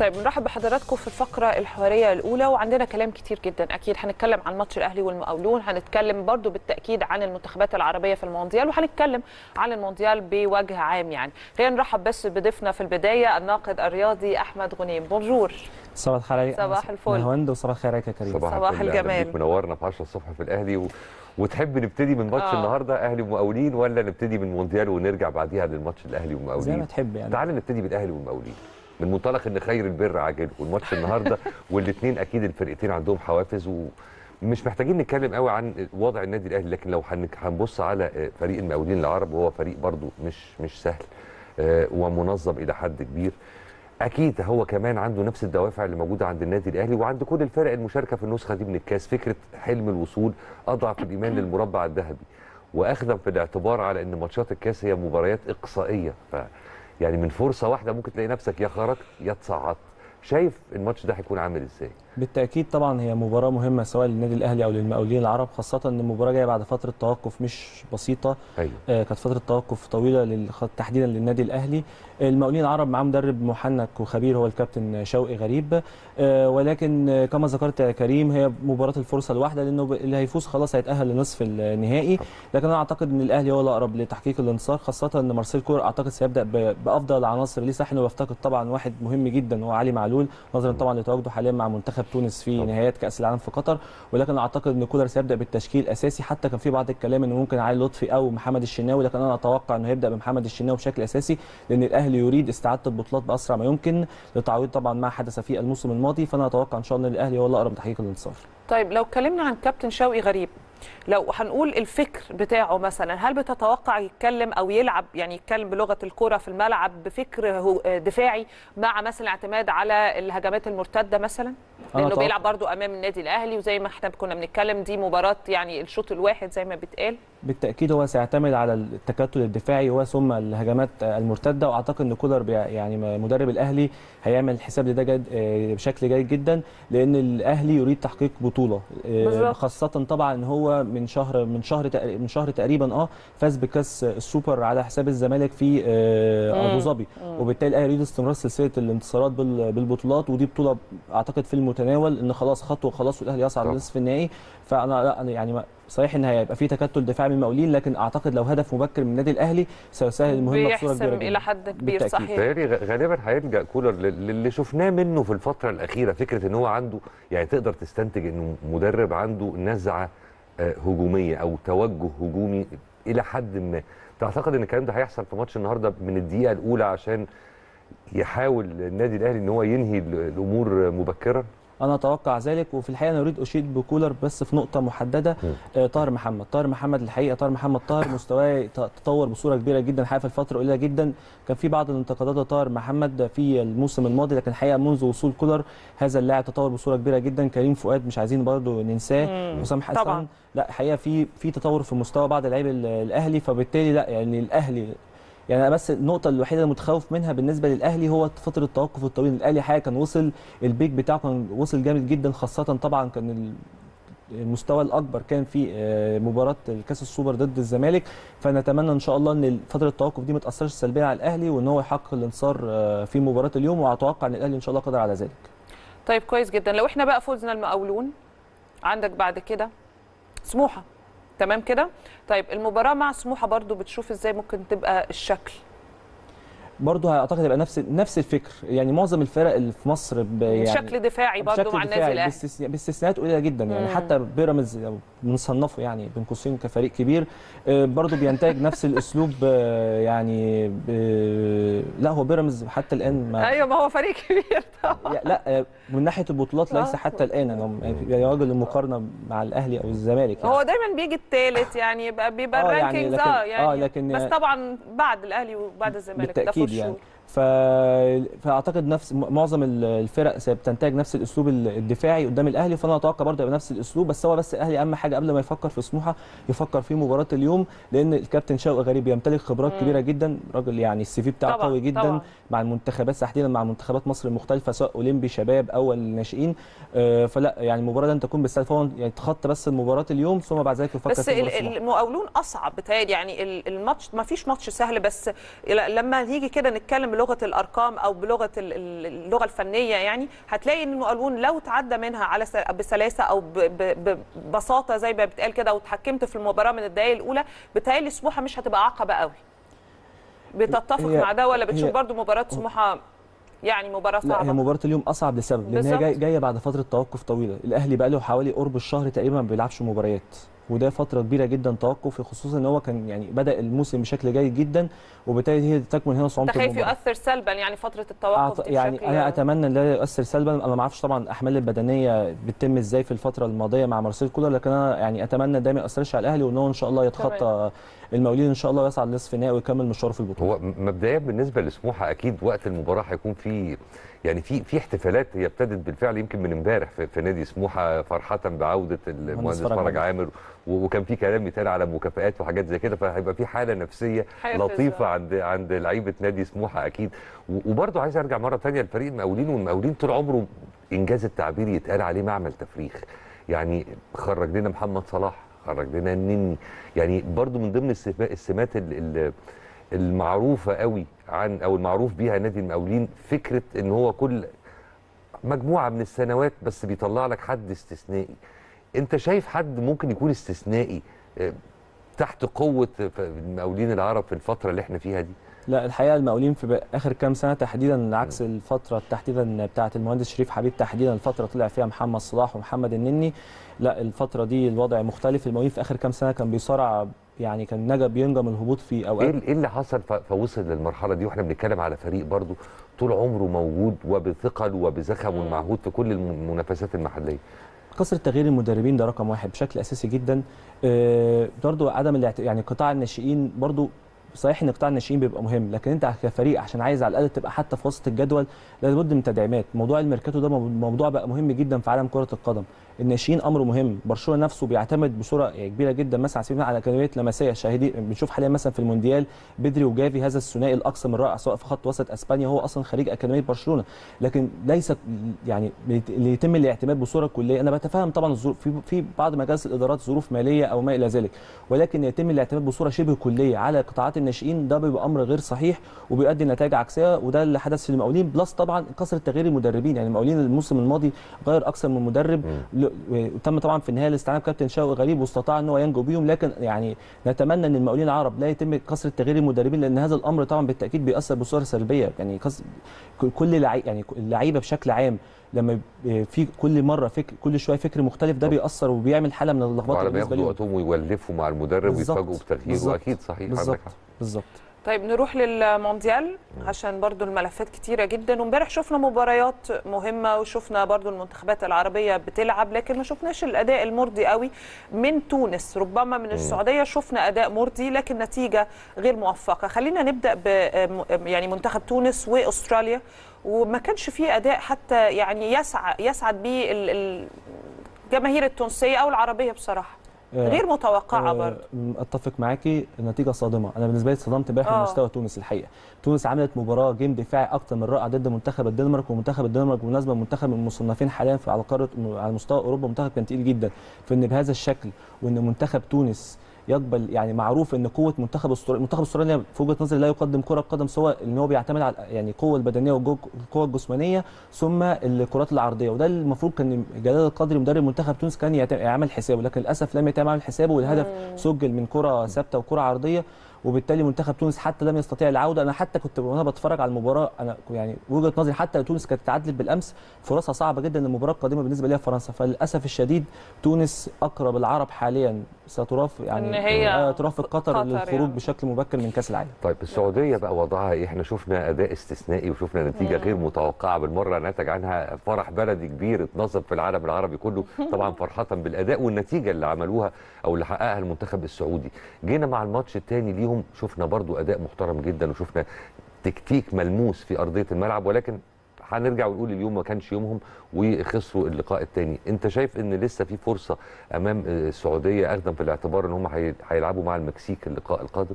طيب نرحب بحضراتكم في الفقرة الحوارية الأولى وعندنا كلام كتير جدا أكيد هنتكلم عن ماتش الأهلي والمقاولون هنتكلم برضو بالتأكيد عن المنتخبات العربية في المونديال وهنتكلم عن المونديال بوجه عام يعني خلينا نرحب بس بضيفنا في البداية الناقد الرياضي أحمد غنيم بونجور صباح الخير عليك صباح الفل. نهاوند وصباح الخير عليك يا كريم صباح الفل، أهلا الجمال. بيك، منورنا في 10 الصبح في الاهلي و... وتحب نبتدي من ماتش آه. النهارده اهلي ومقاولين ولا نبتدي من مونديال ونرجع بعديها للماتش الاهلي زي والمقاولين ما تحب يعني تعال نبتدي بالاهلي والمقاولين من منطلق ان خير البر عاجل والماتش النهارده والاثنين اكيد الفرقتين عندهم حوافز ومش محتاجين نتكلم قوي عن وضع النادي الاهلي لكن لو هن- هنبص على فريق المقاولين العرب وهو فريق برضو مش مش سهل آه، ومنظم الى حد كبير اكيد هو كمان عنده نفس الدوافع اللي موجوده عند النادي الاهلي وعند كل الفرق المشاركه في النسخه دي من الكاس فكره حلم الوصول اضعف الايمان للمربع الذهبي واخذا في الاعتبار على ان ماتشات الكاس هي مباريات اقصائيه ف يعني من فرصه واحده ممكن تلاقي نفسك يا خرجت يا اتصعدت شايف الماتش ده هيكون عامل ازاي بالتاكيد طبعا هي مباراه مهمه سواء للنادي الاهلي او للمقاولين العرب خاصه ان المباراه جايه بعد فتره توقف مش بسيطه ايوه آه، كانت فتره توقف طويله لل- تحديدا للنادي الاهلي المقاولين العرب معاه مدرب محنك وخبير هو الكابتن شوقي غريب آه، ولكن آه، كما ذكرت يا كريم هي مباراه الفرصه الواحده لانه ب- اللي هيفوز خلاص هيتاهل لنصف النهائي لكن انا اعتقد ان الاهلي هو الاقرب لتحقيق الانتصار خاصه ان مارسيل كور اعتقد سيبدا ب- بافضل العناصر ليه صح انه بيفتقد طبعا واحد مهم جدا وهو علي معلول نظرا طبعا لتواجده حاليا مع منتخب تونس في طبعاً. نهايات كاس العالم في قطر ولكن اعتقد ان كولر سيبدا بالتشكيل اساسي حتى كان في بعض الكلام انه ممكن علي لطفي او محمد الشناوي لكن انا اتوقع انه هيبدا بمحمد الشناوي بشكل اساسي لان الاهلي يريد استعاده البطولات باسرع ما يمكن للتعويض طبعا ما حدث في الموسم الماضي فانا اتوقع ان شاء الله ان الاهلي هو الاقرب لتحقيق الانتصار طيب لو اتكلمنا عن كابتن شوقي غريب لو هنقول الفكر بتاعه مثلا هل بتتوقع يتكلم او يلعب يعني يتكلم بلغه الكره في الملعب بفكر هو- دفاعي مع مثلا اعتماد على الهجمات المرتده مثلا أنا لانه أتوقع- بيلعب برضو امام النادي الاهلي وزي ما احنا كنا بنتكلم دي مباراه يعني الشوط الواحد زي ما بيتقال بالتاكيد هو سيعتمد على التكتل الدفاعي وثم الهجمات المرتده واعتقد ان كولر بي- يعني مدرب الاهلي هيعمل حساب لده جد آه، بشكل جيد جدا لان الاهلي يريد تحقيق بطوله آه، بالظبط. خاصه طبعا ان هو من شهر من شهر تقري- من شهر تقريبا اه فاز بكاس السوبر على حساب الزمالك في آه، مم. ابو ظبي وبالتالي الاهلي يريد استمرار سلسله الانتصارات بال- بالبطولات ودي بطوله اعتقد في المتناول ان خلاص خطوه خلاص والاهلي يصعد طبعا. لنصف النهائي فانا لا أنا يعني ما- صحيح ان هيبقى في تكتل دفاعي من المقاولين لكن اعتقد لو هدف مبكر من النادي الاهلي سيسهل المهمه بصوره بيحسم كبيره جدا الى حد كبير بالتأكيد. صحيح تهيألي غ- غالبا هيلجا كولر لل- للي شفناه منه في الفتره الاخيره فكره ان هو عنده يعني تقدر تستنتج انه مدرب عنده نزعه آه، هجوميه او توجه هجومي الى حد ما تعتقد ان الكلام ده هيحصل في ماتش النهارده من الدقيقه الاولى عشان يحاول النادي الاهلي ان هو ينهي ال- الامور مبكرا انا اتوقع ذلك وفي الحقيقه انا اريد اشيد بكولر بس في نقطه محدده مم. آه، طاهر محمد طاهر محمد الحقيقه طاهر محمد طاهر مستواه ت- تطور بصوره كبيره جدا الحقيقه في الفتره قليله جدا كان في بعض الانتقادات لطاهر محمد في الموسم الماضي لكن الحقيقه منذ وصول كولر هذا اللاعب تطور بصوره كبيره جدا كريم فؤاد مش عايزين برضو ننساه مم. حسام حسن طبعاً. لا الحقيقه في في تطور في مستوى بعض لعيبه ال- الاهلي فبالتالي لا يعني الاهلي يعني أنا بس النقطة الوحيدة اللي متخوف منها بالنسبة للأهلي هو فترة التوقف الطويل، الأهلي حقيقة كان وصل البيك بتاعه كان وصل جامد جدا خاصة طبعا كان ال- المستوى الأكبر كان في آه، مباراة الكأس السوبر ضد الزمالك فنتمنى إن شاء الله إن فترة التوقف دي ما تأثرش سلبيا على الأهلي وإن هو يحقق الانتصار آه، في مباراة اليوم وأتوقع إن الأهلي إن شاء الله قادر على ذلك. طيب كويس جدا لو احنا بقى فوزنا المقاولون عندك بعد كده سموحه تمام كده طيب المباراه مع سموحه برضو بتشوف ازاي ممكن تبقى الشكل برضه اعتقد هيبقى نفس نفس الفكر يعني معظم الفرق اللي في مصر ب- يعني شكل دفاعي برضو بشكل مع النادي دفاعي الاهلي باستثناء- باستثناءات قليله جدا يعني مم. حتى بيراميدز لو بنصنفه يعني بين قوسين كفريق كبير آه، برضه بينتهج نفس الاسلوب آه، يعني ب- لا هو بيراميدز حتى الان ما ايوه ما هو فريق كبير طبعا يا- لا آه، من ناحيه البطولات ليس آه. حتى الان يعني يعني راجل المقارنه مع الاهلي او الزمالك يعني. هو دايما بيجي الثالث يعني يبقى بيبقى آه، يعني الرانكينجز لكن- اه يعني آه، لكن- بس طبعا بعد الاهلي وبعد الزمالك ده بالتاكيد for يعني sure. ف... فاعتقد نفس معظم ال- الفرق بتنتهج نفس الاسلوب ال- الدفاعي قدام الاهلي فانا اتوقع برضه يبقى نفس الاسلوب بس هو بس الاهلي اهم حاجه قبل ما يفكر في سموحه يفكر في مباراه اليوم لان الكابتن شوقي غريب يمتلك خبرات مم. كبيره جدا راجل يعني السي في بتاعه طبعاً، قوي جدا طبعاً. مع المنتخبات تحديدا مع منتخبات مصر المختلفه سواء اولمبي شباب او الناشئين آه، فلا يعني المباراه لن تكون بالسهل فهو يعني تخطى بس المباراه اليوم ثم بعد ذلك يفكر بس في مباراه ال- سموحه المقاولون اصعب بتهيألي يعني ال- الماتش ما فيش ماتش سهل بس ل- لما نيجي كده نتكلم بلغه بلغه الارقام او بلغه ال- ال- اللغه الفنيه يعني هتلاقي ان المقاولون لو تعدى منها على س- بسلاسه او ب- ب- ببساطه زي ما بتقال كده وتحكمت في المباراه من الدقائق الاولى بتهيألي سموحه مش هتبقى عقبه قوي بتتفق هي- مع ده ولا بتشوف هي- برضو مباراه سموحه يعني مباراه لا هي صعبه مباراه اليوم اصعب لسبب لان هي بالظبط. جاي- جايه بعد فتره توقف طويله الاهلي بقى له حوالي قرب الشهر تقريبا ما بيلعبش مباريات وده فتره كبيره جدا توقف خصوصا ان هو كان يعني بدا الموسم بشكل جيد جدا وبالتالي هي تكمن هنا صعوبه انت خايف المباراه يؤثر سلبا يعني فتره التوقف أعت- دي يعني بشكل انا اتمنى ان لا يؤثر سلبا انا ما اعرفش طبعا الاحمال البدنيه بتتم ازاي في الفتره الماضيه مع مارسيل كولر لكن انا يعني اتمنى ده ما ياثرش على الاهلي وان هو ان شاء الله يتخطى المقاولين ان شاء الله ويصعد نصف النهائي ويكمل مشواره في البطوله هو م- مبدئيا بالنسبه لسموحه اكيد وقت المباراه هيكون في يعني في في احتفالات هي ابتدت بالفعل يمكن من امبارح في, في نادي سموحه فرحه بعوده المهندس فرج فرج عامر. عامر و- وكان في كلام بيتقال على مكافآت وحاجات زي كده فهيبقى في حاله نفسيه حافز، لطيفه آه. عند عند لعيبه نادي سموحه اكيد و- وبرضه عايز ارجع مره ثانيه لفريق المقاولين والمقاولين طول عمره انجاز التعبير يتقال عليه معمل تفريخ يعني خرج لنا محمد صلاح خرج لنا النني يعني برضه من ضمن السما- السمات ال- ال- المعروفه قوي عن او المعروف بيها نادي المقاولين فكره ان هو كل مجموعه من السنوات بس بيطلع لك حد استثنائي انت شايف حد ممكن يكون استثنائي آه، تحت قوه المقاولين العرب في الفتره اللي احنا فيها دي لا الحقيقه المقاولين في بق- اخر كام سنه تحديدا عكس الفتره تحديدا بتاعه المهندس شريف حبيب تحديدا الفتره طلع فيها محمد صلاح ومحمد النني لا الفتره دي الوضع مختلف المقاولين في اخر كام سنه كان بيصارع يعني كان نجا بينجم الهبوط في ايه اوقات ال- إيه اللي حصل ف- فوصل للمرحله دي واحنا بنتكلم على فريق برضو طول عمره موجود وبثقل وبزخم مم. معهود في كل الم- المنافسات المحليه كثره تغيير المدربين ده رقم واحد بشكل اساسي جدا آه، برضو عدم الاعت... يعني قطاع الناشئين برضو صحيح ان قطاع الناشئين بيبقى مهم لكن انت كفريق عشان عايز على الاقل تبقى حتى في وسط الجدول لابد من تدعيمات موضوع الميركاتو ده مو- موضوع بقى مهم جدا في عالم كره القدم الناشئين امر مهم برشلونه نفسه بيعتمد بصوره كبيره جدا مثلا على سبيل المثال على اكاديميه لمسيه شاهدين بنشوف حاليا مثلا في المونديال بدري وجافي هذا الثنائي الاقصى من رائع سواء في خط وسط اسبانيا هو اصلا خريج اكاديميه برشلونه لكن ليس يعني بيت- اللي يتم الاعتماد بصوره كليه انا بتفهم طبعا الظروف في في بعض مجالس الادارات ظروف ماليه او ما الى ذلك ولكن يتم الاعتماد بصوره شبه كليه على قطاعات الناشئين ده بيبقى امر غير صحيح وبيؤدي لنتائج عكسيه وده اللي حدث في المقاولين بلس طبعا كثره تغيير المدربين يعني المقاولين الموسم الماضي غير اكثر من مدرب ل- وتم طبعا في النهايه الاستعانه بكابتن شوقي غريب واستطاع ان هو ينجو بيهم لكن يعني نتمنى ان المقاولين العرب لا يتم كثره تغيير المدربين لان هذا الامر طبعا بالتاكيد بيأثر بصوره سلبيه يعني كس- كل لعيب يعني اللعيبه بشكل عام لما ب- في كل مره فكر كل شويه فكر مختلف ده بيأثر وبيعمل حاله من اللخبطه وعلى ما بالنسبه ياخدوا لهم وقتهم ويولفوا مع المدرب بالظبط. ويتفاجئوا بتغييره بالظبط. واكيد صحيح بالظبط عندك حق بالظبط طيب نروح للمونديال عشان برضو الملفات كتيرة جدا وامبارح شفنا مباريات مهمة وشفنا برضو المنتخبات العربية بتلعب لكن ما شفناش الأداء المرضي قوي من تونس ربما من السعودية شفنا أداء مرضي لكن نتيجة غير موفقة خلينا نبدأ ب يعني منتخب تونس وأستراليا وما كانش فيه أداء حتى يعني يسعى يسعد به ال- ال- الجماهير التونسية أو العربية بصراحة آه، غير متوقعة آه، برضو م- اتفق معاكي النتيجه صادمه انا بالنسبه لي اتصدمت امبارح آه. من مستوى تونس الحقيقه تونس عملت مباراه جيم دفاعي اكتر من رائع ضد منتخب الدنمارك ومنتخب الدنمارك بالمناسبه منتخب من المصنفين حاليا في على قاره على مستوى اوروبا منتخب كان تقيل جدا فان بهذا الشكل وان منتخب تونس يقبل يعني معروف ان قوه منتخب استراليا منتخب استراليا في وجهه نظري لا يقدم كره قدم سوى ان هو بيعتمد على يعني القوه البدنيه والقوه الجسمانيه ثم الكرات العرضيه وده المفروض كان جلال القدري مدرب منتخب تونس كان يعت- يعمل حسابه لكن للاسف لم يتم عمل حسابه والهدف سجل من كره ثابته وكره عرضيه وبالتالي منتخب تونس حتى لم يستطيع العوده انا حتى كنت وانا بتفرج على المباراه انا يعني وجهه نظري حتى لو تونس كانت تعادلت بالامس فرصها صعبه جدا المباراه القادمه بالنسبه ليها فرنسا فللاسف الشديد تونس اقرب العرب حاليا سترافق يعني إن هي آه، ترافق قطر قطر للخروج يعني. بشكل مبكر من كاس العالم طيب السعوديه بقى وضعها ايه احنا شفنا اداء استثنائي وشفنا نتيجه غير متوقعه بالمره نتج عنها فرح بلدي كبير اتنظم في العالم العربي كله طبعا فرحه بالاداء والنتيجه اللي عملوها او اللي حققها المنتخب السعودي جينا مع الماتش الثاني ليهم شفنا برضو اداء محترم جدا وشفنا تكتيك ملموس في ارضيه الملعب ولكن هنرجع ونقول اليوم ما كانش يومهم وخسروا اللقاء الثاني انت شايف ان لسه في فرصه امام السعوديه اخذا في الاعتبار ان هم هي- هيلعبوا مع المكسيك اللقاء القادم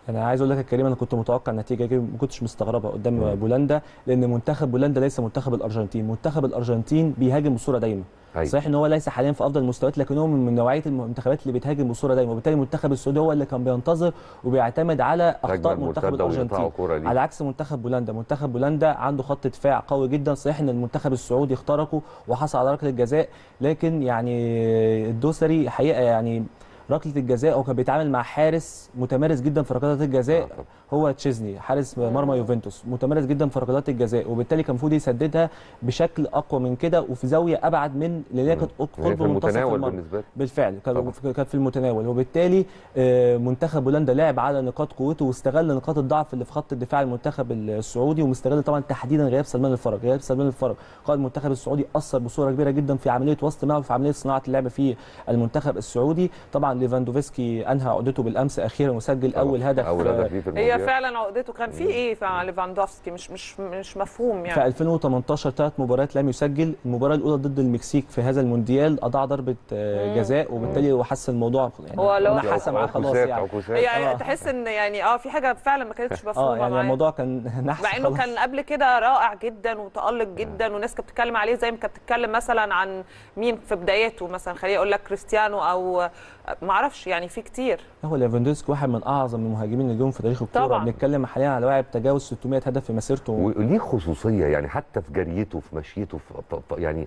انا عايز اقول لك يا كريم انا كنت متوقع النتيجه دي ما كنتش مستغربها قدام مم. بولندا لان منتخب بولندا ليس منتخب الارجنتين منتخب الارجنتين بيهاجم بصوره دايمه أيوة. صحيح ان هو ليس حاليا في افضل المستويات لكن هو من نوعيه المنتخبات اللي بتهاجم بصوره دايمه وبالتالي المنتخب السعودي هو اللي كان بينتظر وبيعتمد على اخطاء هجمة منتخب مرتدة الارجنتين ويقطعوا كرة ليه. على عكس منتخب بولندا منتخب بولندا عنده خط دفاع قوي جدا صحيح ان المنتخب السعودي اخترقه وحصل على ركله الجزاء لكن يعني الدوسري حقيقه يعني ركله الجزاء هو كان بيتعامل مع حارس متمرس جدا في ركلات آه، الجزاء طبعا. هو تشيزني حارس مرمى يوفنتوس متمرس جدا في ركلات الجزاء وبالتالي كان المفروض يسددها بشكل اقوى من كده وفي زاويه ابعد من اللي هي كانت هي قرب في منتصف المتناول المرمى بالنسبه لي بالفعل طبعا. كان كانت في المتناول وبالتالي آه، منتخب هولندا لعب على نقاط قوته واستغل نقاط الضعف اللي في خط الدفاع المنتخب السعودي ومستغل طبعا تحديدا غياب سلمان الفرج غياب سلمان الفرج قائد المنتخب السعودي اثر بصوره كبيره جدا في عمليه وسط ملعب وفي عمليه صناعه اللعب في المنتخب السعودي طبعا ليفاندوفسكي انهى عقدته بالامس اخيرا وسجل طبعا. اول هدف اول آه، هدف ليه في هي المونديال. فعلا عقدته كان في ايه مع ليفاندوفسكي مش مش مش مفهوم في يعني 2018 ثلاث مباريات لم يسجل المباراه الاولى ضد المكسيك في هذا المونديال اضاع ضربه آه، مم. جزاء وبالتالي هو حس الموضوع يعني هو لو- حسم على خلاص عكوسات- يعني عكوسات. يعني آه. تحس ان يعني اه في حاجه فعلا ما كانتش مفهومه اه يعني معاه. الموضوع كان نحس مع انه خلاص. كان قبل كده رائع جدا وتالق جدا والناس كانت بتتكلم عليه زي ما كانت بتتكلم مثلا عن مين في بداياته مثلا خليني اقول لك كريستيانو او ما اعرفش يعني في كتير هو ليفاندوسكي واحد من اعظم المهاجمين اللي جم في تاريخ الكوره طبعاً. بنتكلم حاليا على لاعب تجاوز 600 هدف في مسيرته وليه خصوصيه يعني حتى في جريته في مشيته في ط- ط- يعني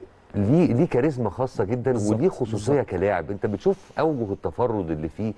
ليه ليه كاريزما خاصه جدا بالظبط، وليه خصوصيه بالظبط. كلاعب انت بتشوف اوجه التفرد اللي فيه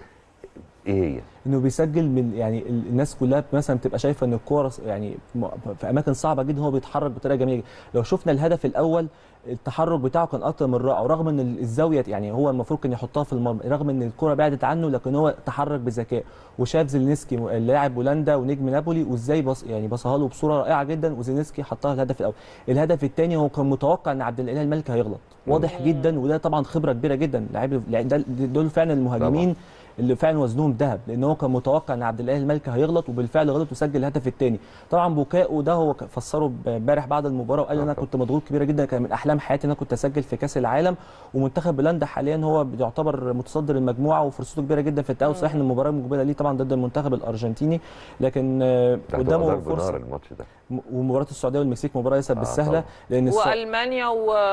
ايه هي انه بيسجل من يعني ال- الناس كلها مثلا بتبقى شايفه ان الكوره س- يعني م- في اماكن صعبه جدا هو بيتحرك بطريقه جميله لو شفنا الهدف الاول التحرك بتاعه كان اكتر من رائع ورغم ان ال- الزاويه يعني هو المفروض كان يحطها في المرمى رغم ان الكوره بعدت عنه لكن هو تحرك بذكاء وشاف زيلينسكي م- لاعب هولندا ونجم نابولي وازاي بص يعني بصها له بصوره رائعه جدا وزيلينسكي حطها الهدف الاول الهدف الثاني هو كان متوقع ان عبد الاله الملكي هيغلط واضح جدا وده طبعا خبره كبيره جدا لعيب لع- ده- دول فعلا المهاجمين اللي فعلا وزنهم ذهب لان هو كان متوقع ان عبد الاله الملكي هيغلط وبالفعل غلط وسجل الهدف الثاني طبعا بوكاء ده هو ك- فسره ب- امبارح بعد المباراه وقال آه انا طبعا. كنت مضغوط كبيره جدا كان من احلام حياتي ان انا كنت اسجل في كاس العالم ومنتخب بولندا حاليا هو بيعتبر متصدر المجموعه وفرصته كبيره جدا في التاهل صحيح ان المباراه المقبله ليه طبعا ضد المنتخب الارجنتيني لكن آه، ده هتبقى قدامه ضرب نار فرصه الماتش ده م- ومباراه السعوديه والمكسيك مباراه ليست آه بالسهله طبعا. لان السع- والمانيا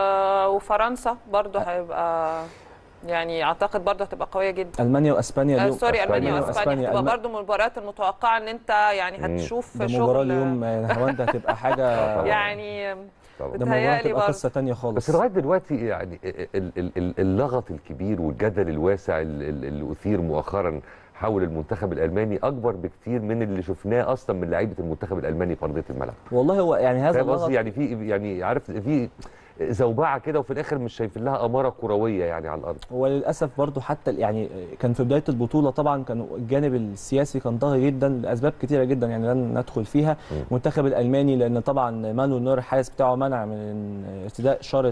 و- وفرنسا برضه هيبقى يعني اعتقد برضه هتبقى قويه جدا المانيا واسبانيا آه اليوم سوري المانيا أسبانيا واسبانيا هتبقى ألم- برضه من المباريات المتوقعه ان انت يعني هتشوف ده شغل مباراه اليوم آه، هواندا هتبقى حاجه طبعاً. يعني طبعا ده مباراه بتهيألي هتبقى برضه. قصه ثانيه خالص بس لغايه دلوقتي يعني ال- ال- ال- اللغط الكبير والجدل الواسع ال- ال- اللي اثير مؤخرا حول المنتخب الالماني اكبر بكتير من اللي شفناه اصلا من لعيبه المنتخب الالماني في ارضيه الملعب والله هو يعني هذا فاهم اللغط قصدي يعني في يعني عارف في زوبعه كده وفي الاخر مش شايفين لها اماره كرويه يعني على الارض هو للاسف برضو حتى ال- يعني كان في بدايه البطوله طبعا كان الجانب السياسي كان ضاغط جدا لاسباب كتيره جدا يعني لن ندخل فيها مم. المنتخب الالماني لان طبعا مانويل نور الحارس بتاعه منع من ارتداء شاره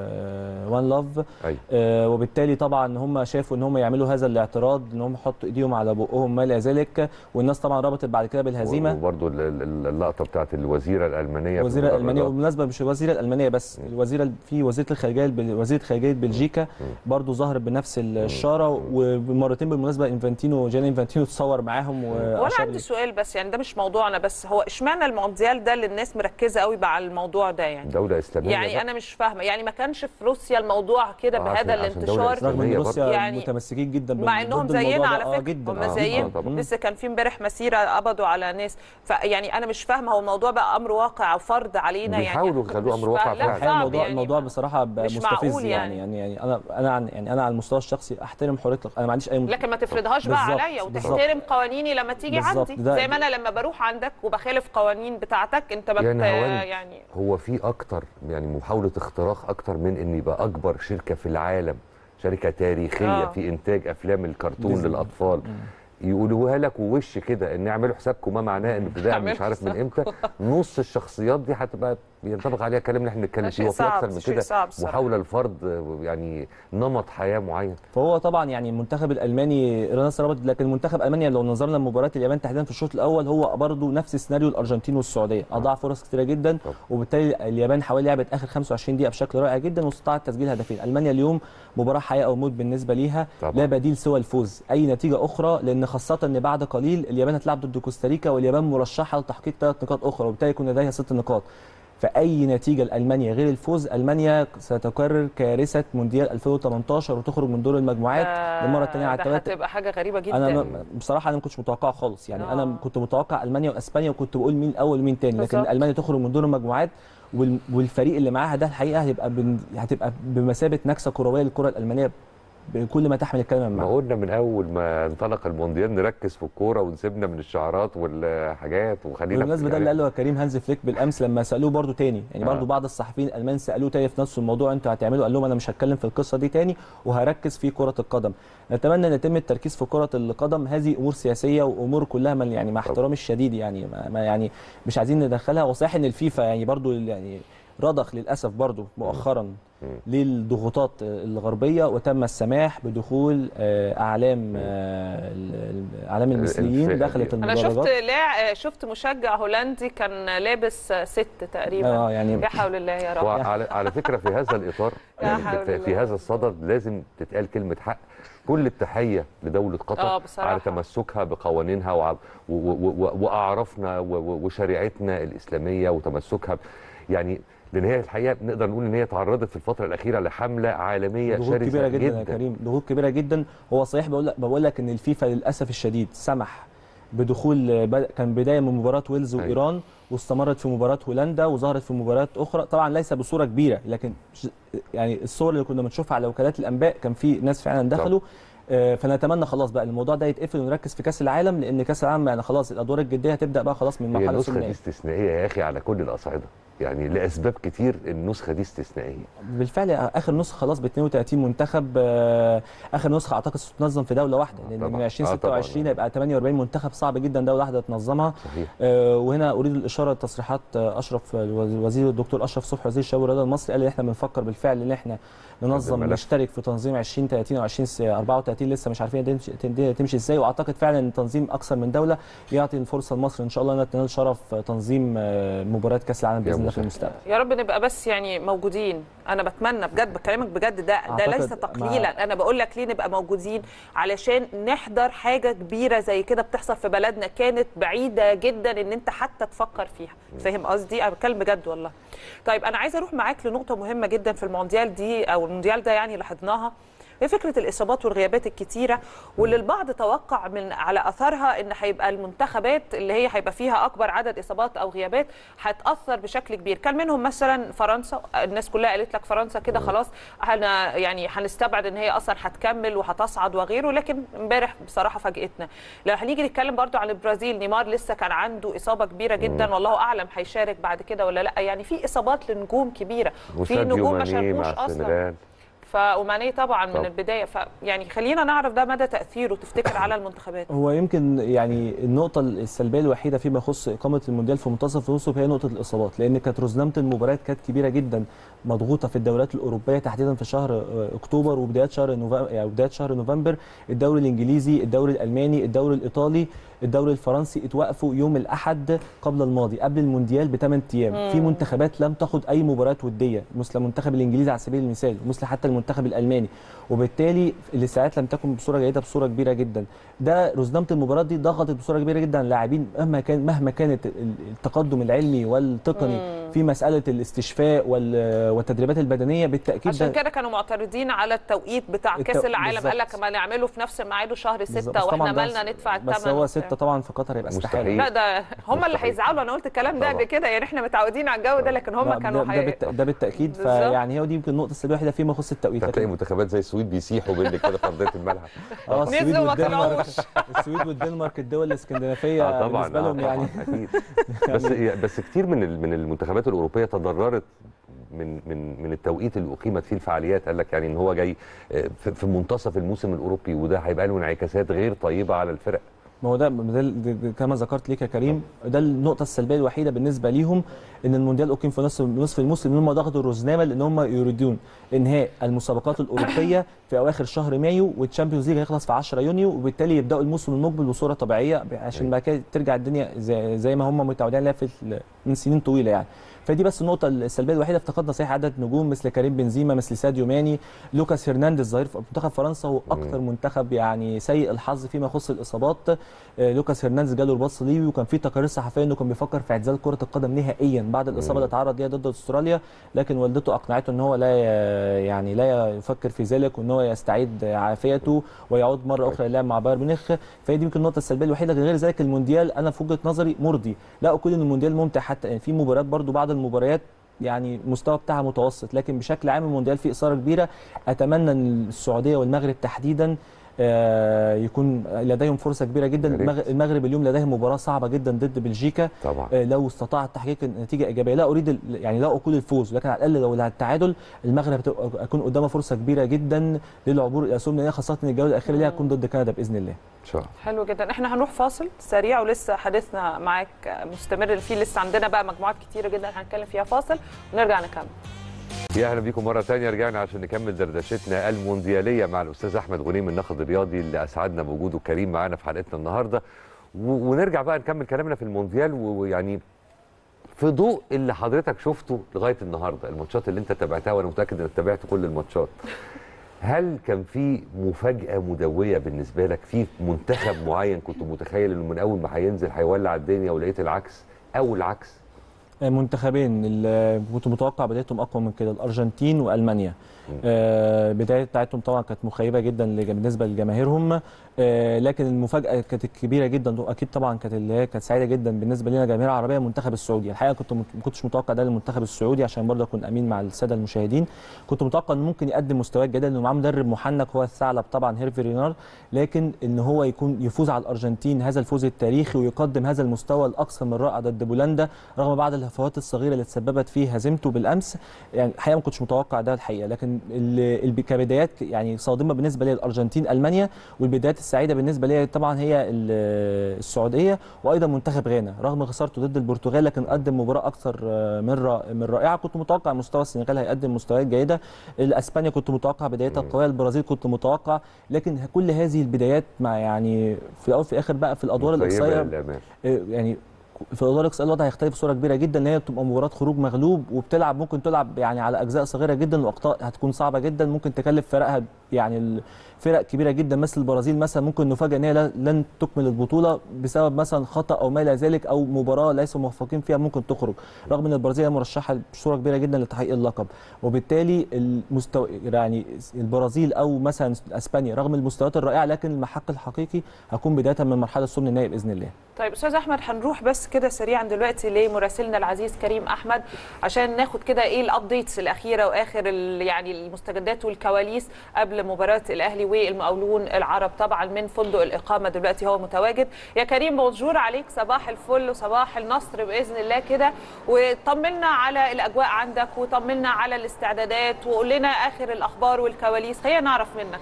وان لاف ايوه وبالتالي طبعا هم شافوا ان هم يعملوا هذا الاعتراض ان هم يحطوا ايديهم على بقهم ما الى ذلك والناس طبعا ربطت بعد كده بالهزيمه وبرده اللقطه بتاعت الوزيره الالمانيه في الوزيره الالمانيه المدرجات. وبالمناسبه مش الوزيره الالمانيه بس مم. الوزيره في وزيره الخارجيه البل- وزيره خارجيه بلجيكا برضو ظهرت بنفس الشاره ومرتين بالمناسبه انفانتينو جاني انفانتينو تصور معاهم وانا واشار عندي لي- سؤال بس يعني ده مش موضوعنا بس هو اشمعنى المونديال ده اللي الناس مركزه قوي على الموضوع ده يعني دوله اسلاميه يعني بقى. انا مش فاهمه يعني ما كانش في روسيا الموضوع كده آه، بهذا عشان- عشان دولة الانتشار إسلامية. رغم ان برضو. روسيا يعني متمسكين جدا مع بال- انهم ضد الموضوع زينا ده. على آه، فكره جدا هم آه، زينا آه، طبعاً. لسه كان في امبارح مسيره قبضوا على ناس فيعني انا مش فاهمه هو الموضوع بقى امر واقع وفرض علينا يعني بيحاولوا يخلوه مش أمر واقع فا- لا فعلاً. الحقيقه صعب الموضوع يعني الموضوع بصراحه بقى مش مستفز معقول يعني يعني. يعني يعني انا انا عن يعني انا على المستوى الشخصي احترم حريه الق- انا ما عنديش اي م- لكن ما تفرضهاش بقى بالظبط، عليا بالظبط. وتحترم قوانيني لما تيجي بالظبط، عندي ده- زي ما انا لما بروح عندك وبخالف قوانين بتاعتك انت بت يعني هوند. يعني هو في اكتر يعني محاوله اختراق اكتر من ان يبقى اكبر شركه في العالم شركه تاريخيه آه. آه. في انتاج افلام الكرتون ديزني. للاطفال يقولوها لك ووش كده ان اعملوا حسابكم ما معناه ان ابتداء اعملوا مش عارف من حسابكم. امتى نص الشخصيات دي هتبقى ينطبق عليها الكلام اللي احنا بنتكلم ده فيه شيء وفي صعب، اكتر من شيء كده صعب الصراحة. محاوله لفرض آه، يعني نمط حياه معين فهو طبعا يعني المنتخب الالماني رناس رابط لكن المنتخب الالمانيا لو نظرنا لمباراه اليابان تحديدا في الشوط الاول هو برضه نفس سيناريو الارجنتين والسعوديه اضاع فرص كثيره جدا طبعا. وبالتالي اليابان حوالي لعبت اخر 25 دقيقه بشكل رائع جدا واستطاعت تسجيل هدفين المانيا اليوم مباراه حياه او موت بالنسبه ليها طبعا. لا بديل سوى الفوز اي نتيجه اخرى لان خاصه ان بعد قليل اليابان هتلعب ضد كوستاريكا واليابان مرشحه لتحقيق ثلاث نقاط اخرى وبالتالي يكون لديها ست نقاط فاي نتيجه لالمانيا غير الفوز المانيا ستكرر كارثه مونديال 2018 وتخرج من دور المجموعات آه، للمره الثانيه على ده التوالي هتبقى حاجه غريبه جدا انا ما- بصراحه انا ما كنتش متوقعه خالص يعني آه. انا كنت متوقع المانيا واسبانيا وكنت بقول مين الاول ومين تاني لكن بالظبط. المانيا تخرج من دور المجموعات وال- والفريق اللي معاها ده الحقيقه هيبقى بن... هتبقى بمثابه نكسه كرويه للكره الالمانيه بكل ما تحمل الكلمه من ما معنى قلنا من اول ما انطلق المونديال نركز في الكوره ونسيبنا من الشعارات والحاجات وخلينا بالمناسبه ده اللي قاله كريم هانز فليك بالامس لما سالوه برضو تاني يعني آه. برضو بعض الصحفيين الالمان سالوه تاني في نفس الموضوع انتوا هتعملوا قال لهم انا مش هتكلم في القصه دي تاني وهركز في كره القدم نتمنى ان يتم التركيز في كره القدم هذه امور سياسيه وامور كلها من يعني مع طبعا. احترامي الشديد يعني ما ما يعني مش عايزين ندخلها وصحيح ان الفيفا يعني برضو يعني رضخ للاسف برضو مؤخرا للضغوطات الغربيه وتم السماح بدخول آه، اعلام آه، ال- ال- اعلام المثليين الفئة دخلت دي. انا شفت المدرجات لاع... شفت مشجع هولندي كان لابس ست تقريبا اه يعني يا حول الله يا رب وعلى على فكره في هذا الاطار يا يعني حول في, في الله. هذا الصدد لازم تتقال كلمه حق كل التحيه لدوله آه، قطر بصراحة. على تمسكها بقوانينها وع- و- و- و- واعرافنا و- و- وشريعتنا الاسلاميه وتمسكها ب- يعني لان هي الحقيقه نقدر نقول ان هي تعرضت في الفتره الاخيره لحمله عالميه ضغوط شرسه كبيره جدا, جدا, يا كريم ضغوط كبيره جدا هو صحيح بقول لك بقول لك ان الفيفا للاسف الشديد سمح بدخول بد- كان بدايه من مباراه ويلز أيوة. وايران واستمرت في مباراه هولندا وظهرت في مباريات اخرى طبعا ليس بصوره كبيره لكن ش- يعني الصور اللي كنا بنشوفها على وكالات الانباء كان في ناس فعلا دخلوا آه، فنتمنى خلاص بقى الموضوع ده يتقفل ونركز في كاس العالم لان كاس العالم يعني خلاص الادوار الجديه هتبدا بقى خلاص من هي مرحله النسخه دي الثانيه استثنائيه يا اخي على كل الاصعده يعني لاسباب كتير النسخه دي استثنائيه بالفعل اخر نسخه خلاص ب 32 منتخب آه، اخر نسخه اعتقد ستنظم في دوله واحده لان طبعاً. من آه، 2026 طبعاً. هيبقى 48 منتخب صعب جدا دوله واحده تنظمها صحيح آه، وهنا اريد الاشاره لتصريحات آه، اشرف الوزير الدكتور اشرف صبحي وزير الشباب والرياضه المصري قال ان احنا بنفكر بالفعل ان احنا ننظم الملف. نشترك في تنظيم 2030 او 2034 لسه مش عارفين تمشي- تمشي تمشي ازاي واعتقد فعلا ان تنظيم اكثر من دوله يعطي الفرصه لمصر ان شاء الله انها تنال شرف تنظيم آه، مباريات كاس العالم يا باذن الله في مسهل. المستقبل يا رب نبقى بس يعني موجودين انا بتمنى بجد بكلمك بجد ده ده أعتقد ليس مع- تقليلا انا بقول لك ليه نبقى موجودين علشان نحضر حاجه كبيره زي كده بتحصل في بلدنا كانت بعيده جدا ان انت حتى تفكر فيها فاهم قصدي انا بتكلم بجد والله طيب انا عايزه اروح معاك لنقطه مهمه جدا في المونديال دي او المونديال ده يعني لاحظناها هي فكره الاصابات والغيابات الكتيره واللي البعض توقع من على اثرها ان هيبقى المنتخبات اللي هي هيبقى فيها اكبر عدد اصابات او غيابات هتاثر بشكل كبير كان منهم مثلا فرنسا الناس كلها قالت لك فرنسا كده خلاص احنا يعني هنستبعد ان هي اصلا هتكمل وهتصعد وغيره لكن امبارح بصراحه فاجئتنا لو هنيجي نتكلم برضو عن البرازيل نيمار لسه كان عنده اصابه كبيره جدا والله اعلم هيشارك بعد كده ولا لا يعني في اصابات لنجوم كبيره في وساديو نجوم ما ماني شاركوش مع اصلا السنغال ف وماني طبعا من طبعا. البدايه فيعني خلينا نعرف ده مدى تاثيره تفتكر على المنتخبات هو يمكن يعني النقطة السلبية الوحيدة فيما يخص إقامة المونديال في منتصف الوسط هي نقطة الإصابات لأن كانت رزنامة المباريات كانت كبيرة جدا مضغوطة في الدوريات الأوروبية تحديدا في شهر آه، أكتوبر وبداية شهر نوفمبر يعني بداية شهر نوفمبر الدوري الإنجليزي الدوري الألماني الدوري الإيطالي الدوري الفرنسي اتوقفوا يوم الأحد قبل الماضي قبل المونديال بثمان أيام في منتخبات لم تاخد أي مباريات ودية مثل المنتخب الإنجليزي على سبيل المثال مثل حتى المنتخب الألماني وبالتالي الاستعدادات لم تكن بصوره جيده بصوره كبيره جدا ده رزنامه المباراه دي ضغطت بصوره كبيره جدا على اللاعبين مهما كان مهما كانت ال- التقدم العلمي والتقني في مساله الاستشفاء وال- والتدريبات البدنيه بالتاكيد عشان ده كده كانوا معترضين على التوقيت بتاع التو- كاس العالم قال لك بالظبط. ما نعمله في نفس ميعاده شهر بالظبط. ستة بس واحنا طبعاً ده- مالنا ندفع الثمن بس هو ستة طبعا في قطر هيبقى مستحيل. استحاله لا ده هم اللي مستحيل. هيزعلوا انا قلت الكلام ده طبعاً. قبل كده يعني احنا متعودين على الجو ده لكن هم لا، كانوا ده, ده, بالت... ده بالتاكيد بالظبط. فيعني هي دي يمكن النقطه السلبيه الوحيده فيما يخص التوقيت هتلاقي لكن منتخبات زي السويد بيسيحوا بين كده في ارضيه الملعب اه السويد نزلوا ما والدنمارك طلعوش. السويد والدنمارك الدول الاسكندنافيه اه طبعا بالنسبه لهم آه يعني طبعا اكيد بس بس كتير من ال- من المنتخبات الاوروبيه تضررت من من من التوقيت اللي اقيمت فيه الفعاليات قال لك يعني ان هو جاي آه، في في منتصف الموسم الاوروبي وده هيبقى له انعكاسات غير طيبه على الفرق ما هو ده ده- ده- ده كما ذكرت ليك يا كريم ده النقطه السلبيه الوحيده بالنسبه ليهم ان المونديال اقيم في نصف نصف الموسم ان هم ضغطوا الرزنامه لان هم يريدون انهاء المسابقات الاوروبيه في اواخر شهر مايو والتشامبيونز ليج هيخلص في 10 يونيو وبالتالي يبداوا الموسم المقبل بصوره طبيعيه عشان بعد كده ترجع الدنيا زي, زي ما هم متعودين عليها في ال- من سنين طويله يعني فدي بس النقطه السلبيه الوحيده افتقدنا صحيح عدد نجوم مثل كريم بنزيما مثل ساديو ماني لوكاس هرنانديز ظهير في منتخب فرنسا هو اكثر منتخب يعني سيء الحظ فيما يخص الاصابات آه، لوكاس هرنانديز جاله رباط صليبي وكان في تقارير صحفيه انه كان بيفكر في اعتزال كره القدم نهائيا بعد الاصابه اللي اتعرض ليها ضد استراليا لكن والدته اقنعته ان هو لا ي- يعني لا يفكر في ذلك وان هو يستعيد عافيته ويعود مره اخرى للعب مع بايرن ميونخ فهي دي يمكن النقطه السلبيه الوحيده غير ذلك المونديال انا في وجهه نظري مرضي لا اقول ان المونديال ممتع حتى يعني في مباريات برضو بعض المباريات يعني المستوى بتاعها متوسط لكن بشكل عام المونديال فيه اثاره كبيره اتمنى ان السعوديه والمغرب تحديدا آه، يكون لديهم فرصه كبيره جدا يا ريت. المغ- المغرب اليوم لديهم مباراه صعبه جدا ضد بلجيكا طبعا آه، لو استطاعت تحقيق نتيجه ايجابيه لا اريد ال- يعني لا اقول الفوز لكن على الاقل لو التعادل المغرب هتبقى- هيكون قدامها فرصه كبيره جدا للعبور الى الاسهم لان خاصه ان الجوله الاخيره ليها هتكون ضد كندا باذن الله ان شاء الله حلو جدا احنا هنروح فاصل سريع ولسه حديثنا معاك مستمر فيه لسه عندنا بقى مجموعات كتيره جدا هنتكلم فيها فاصل ونرجع نكمل يا اهلا بيكم مره ثانيه رجعنا عشان نكمل دردشتنا الموندياليه مع الاستاذ احمد غنيم الناقد الرياضي اللي اسعدنا بوجوده كريم معانا في حلقتنا النهارده و- ونرجع بقى نكمل كلامنا في المونديال و- ويعني في ضوء اللي حضرتك شفته لغايه النهارده الماتشات اللي انت تابعتها وانا متاكد انك تابعت كل الماتشات هل كان في مفاجاه مدويه بالنسبه لك في منتخب معين كنت متخيل انه من اول ما هينزل هيولع الدنيا ولقيت العكس او العكس منتخبين اللي كنت متوقع بدايتهم اقوى من كده الارجنتين والمانيا آه، بدايه بتاعتهم طبعا كانت مخيبه جدا لج- بالنسبه لجماهيرهم آه، لكن المفاجاه كانت كبيره جدا واكيد طبعا كانت اللي هي كانت سعيده جدا بالنسبه لنا جماهير عربيه المنتخب السعودي الحقيقه كنت مت- ما كنتش متوقع ده للمنتخب السعودي عشان برضه اكون امين مع الساده المشاهدين كنت متوقع انه ممكن يقدم مستويات جيده لانه معاه مدرب محنك هو الثعلب طبعا هيرفي رينار لكن ان هو يكون يفوز على الارجنتين هذا الفوز التاريخي ويقدم هذا المستوى الاكثر من رائع ضد بولندا رغم بعض الهفوات الصغيره اللي تسببت في هزيمته بالامس يعني الحقيقه ما كنتش متوقع ده الحقيقه لكن ال- ال- كبدايات يعني صادمه بالنسبه لي الارجنتين المانيا والبدايات السعيده بالنسبه لي طبعا هي ال- السعوديه وايضا منتخب غانا رغم خسارته ضد البرتغال لكن قدم مباراه اكثر من را- من رائعه كنت متوقع مستوى السنغال هيقدم مستويات جيده اسبانيا كنت متوقع بدايتها قويه البرازيل كنت متوقع لكن كل هذه البدايات مع يعني في الاول في الاخر بقى في الادوار مخيبة الاقصائيه للأمانة. يعني في الادوار الاقصائيه الوضع هيختلف بصوره كبيره جدا ان هي بتبقى مباراه خروج مغلوب وبتلعب ممكن تلعب يعني على اجزاء صغيره جدا واخطاء هتكون صعبه جدا ممكن تكلف فرقها يعني الفرق كبيره جدا مثل البرازيل مثلا ممكن نفاجئ ان هي لا- لن تكمل البطوله بسبب مثلا خطا او ما الى ذلك او مباراه ليسوا موفقين فيها ممكن تخرج رغم ان البرازيل هي مرشحه بصوره كبيره جدا لتحقيق اللقب وبالتالي المستوى يعني البرازيل او مثلا اسبانيا رغم المستويات الرائعه لكن المحك الحقيقي هيكون بدايه من مرحله الثمن النهائي باذن الله طيب استاذ احمد هنروح بس كده سريعا دلوقتي لمراسلنا العزيز كريم احمد عشان ناخد كده ايه الابديتس الاخيره واخر ال- يعني المستجدات والكواليس قبل مباراه الاهلي والمقاولون العرب طبعا من فندق الاقامه دلوقتي هو متواجد يا كريم بونجور عليك صباح الفل وصباح النصر باذن الله كده وطمنا على الاجواء عندك وطمنا على الاستعدادات وقول لنا اخر الاخبار والكواليس خلينا نعرف منك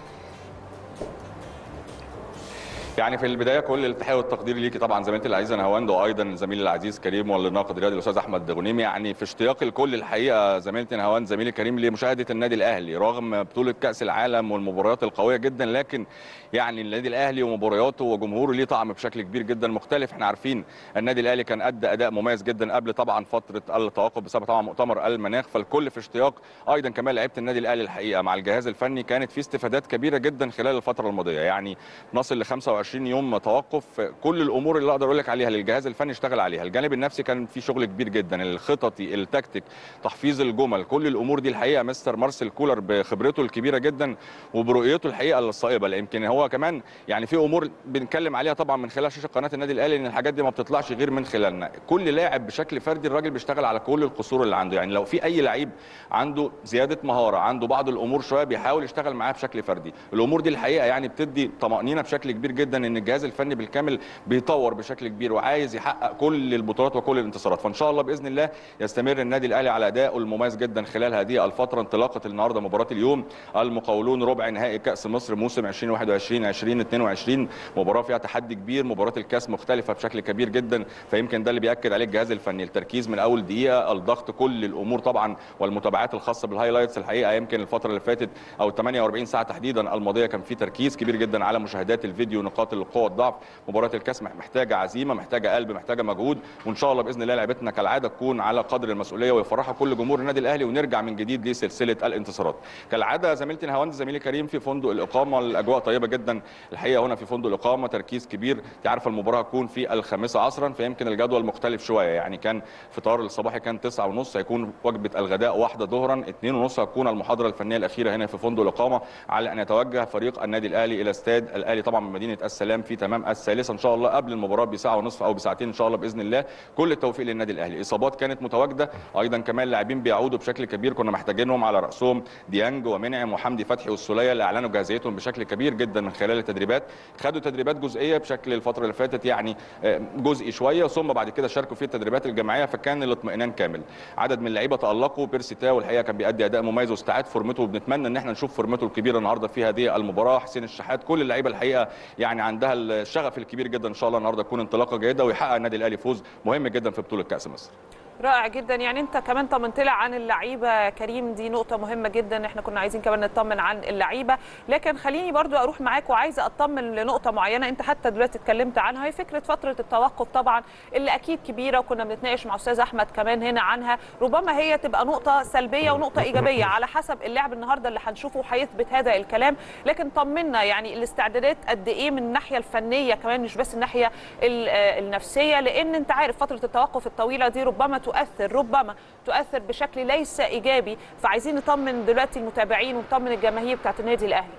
يعني في البدايه كل التحيه والتقدير ليكي طبعا زميلتي العزيزه نهاوند وايضا زميلي العزيز كريم والناقد الرياضي الاستاذ احمد غنيم يعني في اشتياق الكل الحقيقه زميلتي نهاوند زميلي كريم لمشاهده النادي الاهلي رغم بطوله كاس العالم والمباريات القويه جدا لكن يعني النادي الاهلي ومبارياته وجمهوره ليه طعم بشكل كبير جدا مختلف احنا عارفين النادي الاهلي كان ادى اداء مميز جدا قبل طبعا فتره التوقف بسبب طبعا مؤتمر المناخ فالكل في اشتياق ايضا كمان لعيبه النادي الاهلي الحقيقه مع الجهاز الفني كانت في استفادات كبيره جدا خلال الفتره الماضيه يعني نصل ل 25 يوم توقف كل الامور اللي اقدر اقول لك عليها للجهاز الفني اشتغل عليها الجانب النفسي كان في شغل كبير جدا الخططي التكتيك تحفيظ الجمل كل الامور دي الحقيقه مستر مارسيل كولر بخبرته الكبيره جدا وبرؤيته الحقيقه الصائبه لا يمكن هو كمان يعني في امور بنتكلم عليها طبعا من خلال شاشه قناه النادي الاهلي ان الحاجات دي ما بتطلعش غير من خلالنا كل لاعب بشكل فردي الراجل بيشتغل على كل القصور اللي عنده يعني لو في اي لعيب عنده زياده مهاره عنده بعض الامور شويه بيحاول يشتغل معاه بشكل فردي الامور دي الحقيقه يعني بتدي طمانينه بشكل كبير جدا جدا ان الجهاز الفني بالكامل بيطور بشكل كبير وعايز يحقق كل البطولات وكل الانتصارات فان شاء الله باذن الله يستمر النادي الاهلي على ادائه المميز جدا خلال هذه الفتره انطلاقه النهارده مباراه اليوم المقاولون ربع نهائي كاس مصر موسم 2021 2022 مباراه فيها تحدي كبير مباراه الكاس مختلفه بشكل كبير جدا فيمكن ده اللي بياكد عليه الجهاز الفني التركيز من اول دقيقه الضغط كل الامور طبعا والمتابعات الخاصه بالهايلايتس الحقيقه يمكن الفتره اللي فاتت او 48 ساعه تحديدا الماضيه كان في تركيز كبير جدا على مشاهدات الفيديو نقاط القوه والضعف مباراه الكاس محتاجه عزيمه محتاجه قلب محتاجه مجهود وان شاء الله باذن الله لعبتنا كالعاده تكون على قدر المسؤوليه ويفرحها كل جمهور النادي الاهلي ونرجع من جديد لسلسله الانتصارات كالعاده زميلتي نهاوند زميلي كريم في فندق الاقامه الاجواء طيبه جدا الحقيقه هنا في فندق الاقامه تركيز كبير انت عارفه المباراه هتكون في الخامسه عصرا فيمكن الجدول مختلف شويه يعني كان فطار الصباحي كان 9 ونص هيكون وجبه الغداء واحده ظهرا 2 ونص هتكون المحاضره الفنيه الاخيره هنا في فندق الاقامه على ان يتوجه فريق النادي الاهلي الى استاد الاهلي طبعا من مدينه السلام في تمام الثالثه ان شاء الله قبل المباراه بساعه ونصف او بساعتين ان شاء الله باذن الله كل التوفيق للنادي الاهلي اصابات كانت متواجده ايضا كمان لاعبين بيعودوا بشكل كبير كنا محتاجينهم على راسهم ديانج ومنعم وحمدي فتحي والسوليه اللي اعلنوا جاهزيتهم بشكل كبير جدا من خلال التدريبات خدوا تدريبات جزئيه بشكل الفتره اللي فاتت يعني جزئي شويه ثم بعد كده شاركوا في التدريبات الجماعيه فكان الاطمئنان كامل عدد من اللعيبه تالقوا بيرسي تاو الحقيقه كان بيأدي اداء مميز واستعاد فورمته وبنتمنى ان احنا نشوف فورمته الكبيره النهارده في هذه المباراه حسين الشحات كل اللعيبه الحقيقه يعني عندها الشغف الكبير جدا ان شاء الله النهارده تكون انطلاقه جيده ويحقق النادي الاهلي فوز مهم جدا في بطوله كاس مصر رائع جدا يعني انت كمان طمنت لي عن اللعيبه كريم دي نقطه مهمه جدا احنا كنا عايزين كمان نطمن عن اللعيبه لكن خليني برضو اروح معاك وعايزه اطمن لنقطه معينه انت حتى دلوقتي اتكلمت عنها هي فكره فتره التوقف طبعا اللي اكيد كبيره وكنا بنتناقش مع استاذ احمد كمان هنا عنها ربما هي تبقى نقطه سلبيه ونقطه ايجابيه على حسب اللعب النهارده اللي هنشوفه هيثبت هذا الكلام لكن طمنا يعني الاستعدادات قد ايه من الناحيه الفنيه كمان مش بس الناحيه النفسيه لان انت عارف فتره التوقف الطويله دي ربما تؤثر ربما تؤثر بشكل ليس ايجابي فعايزين نطمن دلوقتي المتابعين ونطمن الجماهير بتاعت النادي الاهلي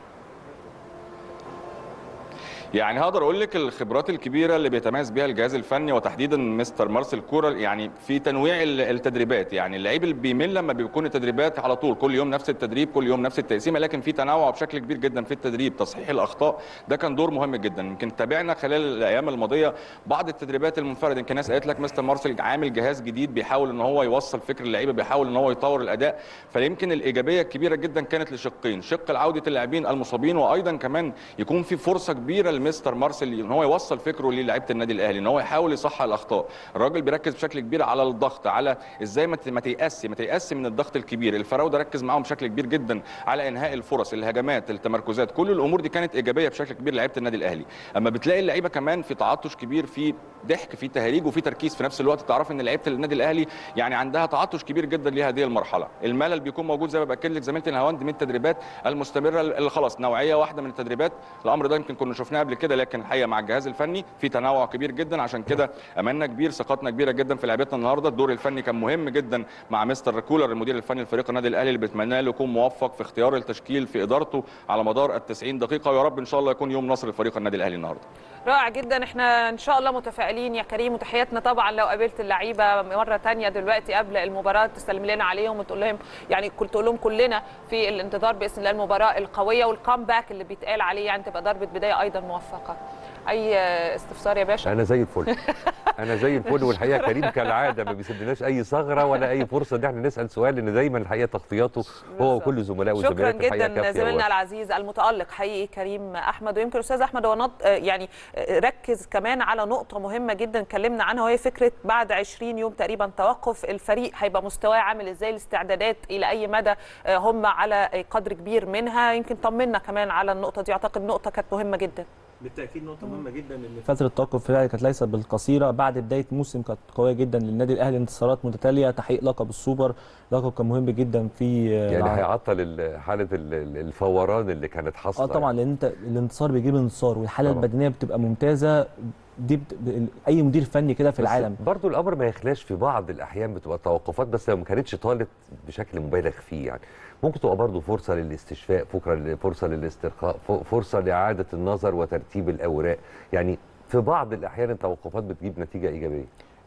يعني هقدر اقول لك الخبرات الكبيره اللي بيتميز بها الجهاز الفني وتحديدا مستر مارسيل كورال يعني في تنويع التدريبات يعني اللعيب اللي بيمل لما بيكون التدريبات على طول كل يوم نفس التدريب كل يوم نفس التقسيمه لكن في تنوع بشكل كبير جدا في التدريب تصحيح الاخطاء ده كان دور مهم جدا يمكن تابعنا خلال الايام الماضيه بعض التدريبات المنفرده يمكن ناس قالت لك مستر مارسيل عامل جهاز جديد بيحاول ان هو يوصل فكر اللعيبه بيحاول ان هو يطور الاداء فيمكن الايجابيه الكبيره جدا كانت لشقين شق عوده اللاعبين المصابين وايضا كمان يكون في فرصه كبيره لمستر مارسيل ان هو يوصل فكره للاعيبه النادي الاهلي ان هو يحاول يصحح الاخطاء الراجل بيركز بشكل كبير على الضغط على ازاي ما تيأسي ما تيأسي من الضغط الكبير الفراوده ركز معاهم بشكل كبير جدا على انهاء الفرص الهجمات التمركزات كل الامور دي كانت ايجابيه بشكل كبير لعيبه النادي الاهلي اما بتلاقي اللعيبه كمان في تعطش كبير في ضحك في تهريج وفي تركيز في نفس الوقت تعرف ان لعيبه النادي الاهلي يعني عندها تعطش كبير جدا لهذه المرحله الملل بيكون موجود زي ما باكد لك زميلتي الهواند من التدريبات المستمره اللي خلاص نوعيه واحده من التدريبات الامر ده يمكن كنا شفناه قبل كده لكن الحقيقه مع الجهاز الفني في تنوع كبير جدا عشان كده املنا كبير ثقتنا كبيره جدا في لعيبتنا النهارده الدور الفني كان مهم جدا مع مستر كولر المدير الفني لفريق النادي الاهلي اللي بتمنى له يكون موفق في اختيار التشكيل في ادارته على مدار ال 90 دقيقه ويا رب ان شاء الله يكون يوم نصر لفريق النادي الاهلي النهارده رائع جدا احنا ان شاء الله متفائلين يا كريم وتحياتنا طبعا لو قابلت اللعيبه مره ثانيه دلوقتي قبل المباراه تسلم لنا عليهم وتقول لهم يعني كنت تقول لهم كلنا في الانتظار باذن الله المباراه القويه والكامباك اللي بيتقال عليه يعني تبقى ضربه بدايه ايضا موفقه اي استفسار يا باشا انا زي الفل انا زي الفل والحقيقه كريم كالعاده ما بيسيبلناش اي ثغره ولا اي فرصه ان احنا نسال سؤال لان دايما الحقيقه تغطياته هو وكل زملائه شكرا وزميلاته الحقيقه جدا كافيه زميلنا و- العزيز المتالق حقيقي كريم احمد ويمكن استاذ احمد هو نط- يعني ركز كمان على نقطه مهمه جدا اتكلمنا عنها وهي فكره بعد 20 يوم تقريبا توقف الفريق هيبقى مستواه عامل ازاي الاستعدادات الى اي مدى هم على قدر كبير منها يمكن طمنا كمان على النقطه دي اعتقد نقطه كانت مهمه جدا بالتاكيد نقطه مهمه جدا ان فتره التوقف فعلا كانت ليست بالقصيره بعد بدايه موسم كانت قويه جدا للنادي الاهلي انتصارات متتاليه تحقيق لقب السوبر لقب كان مهم جدا في يعني الع- هيعطل ال- حاله ال- ال- الفوران اللي كانت حاصله اه طبعا لان انت الانتصار بيجيب انتصار والحاله طبعاً. البدنيه بتبقى ممتازه دي بت... ب- اي مدير فني كده في بس العالم برضو الامر ما يخلاش في بعض الاحيان بتبقى توقفات بس لو ما كانتش طالت بشكل مبالغ فيه يعني ممكن تبقى برضو فرصه للاستشفاء فكرة فرصه للاسترخاء ف- فرصه لاعاده النظر وترتيب الاوراق يعني في بعض الاحيان التوقفات بتجيب نتيجه ايجابيه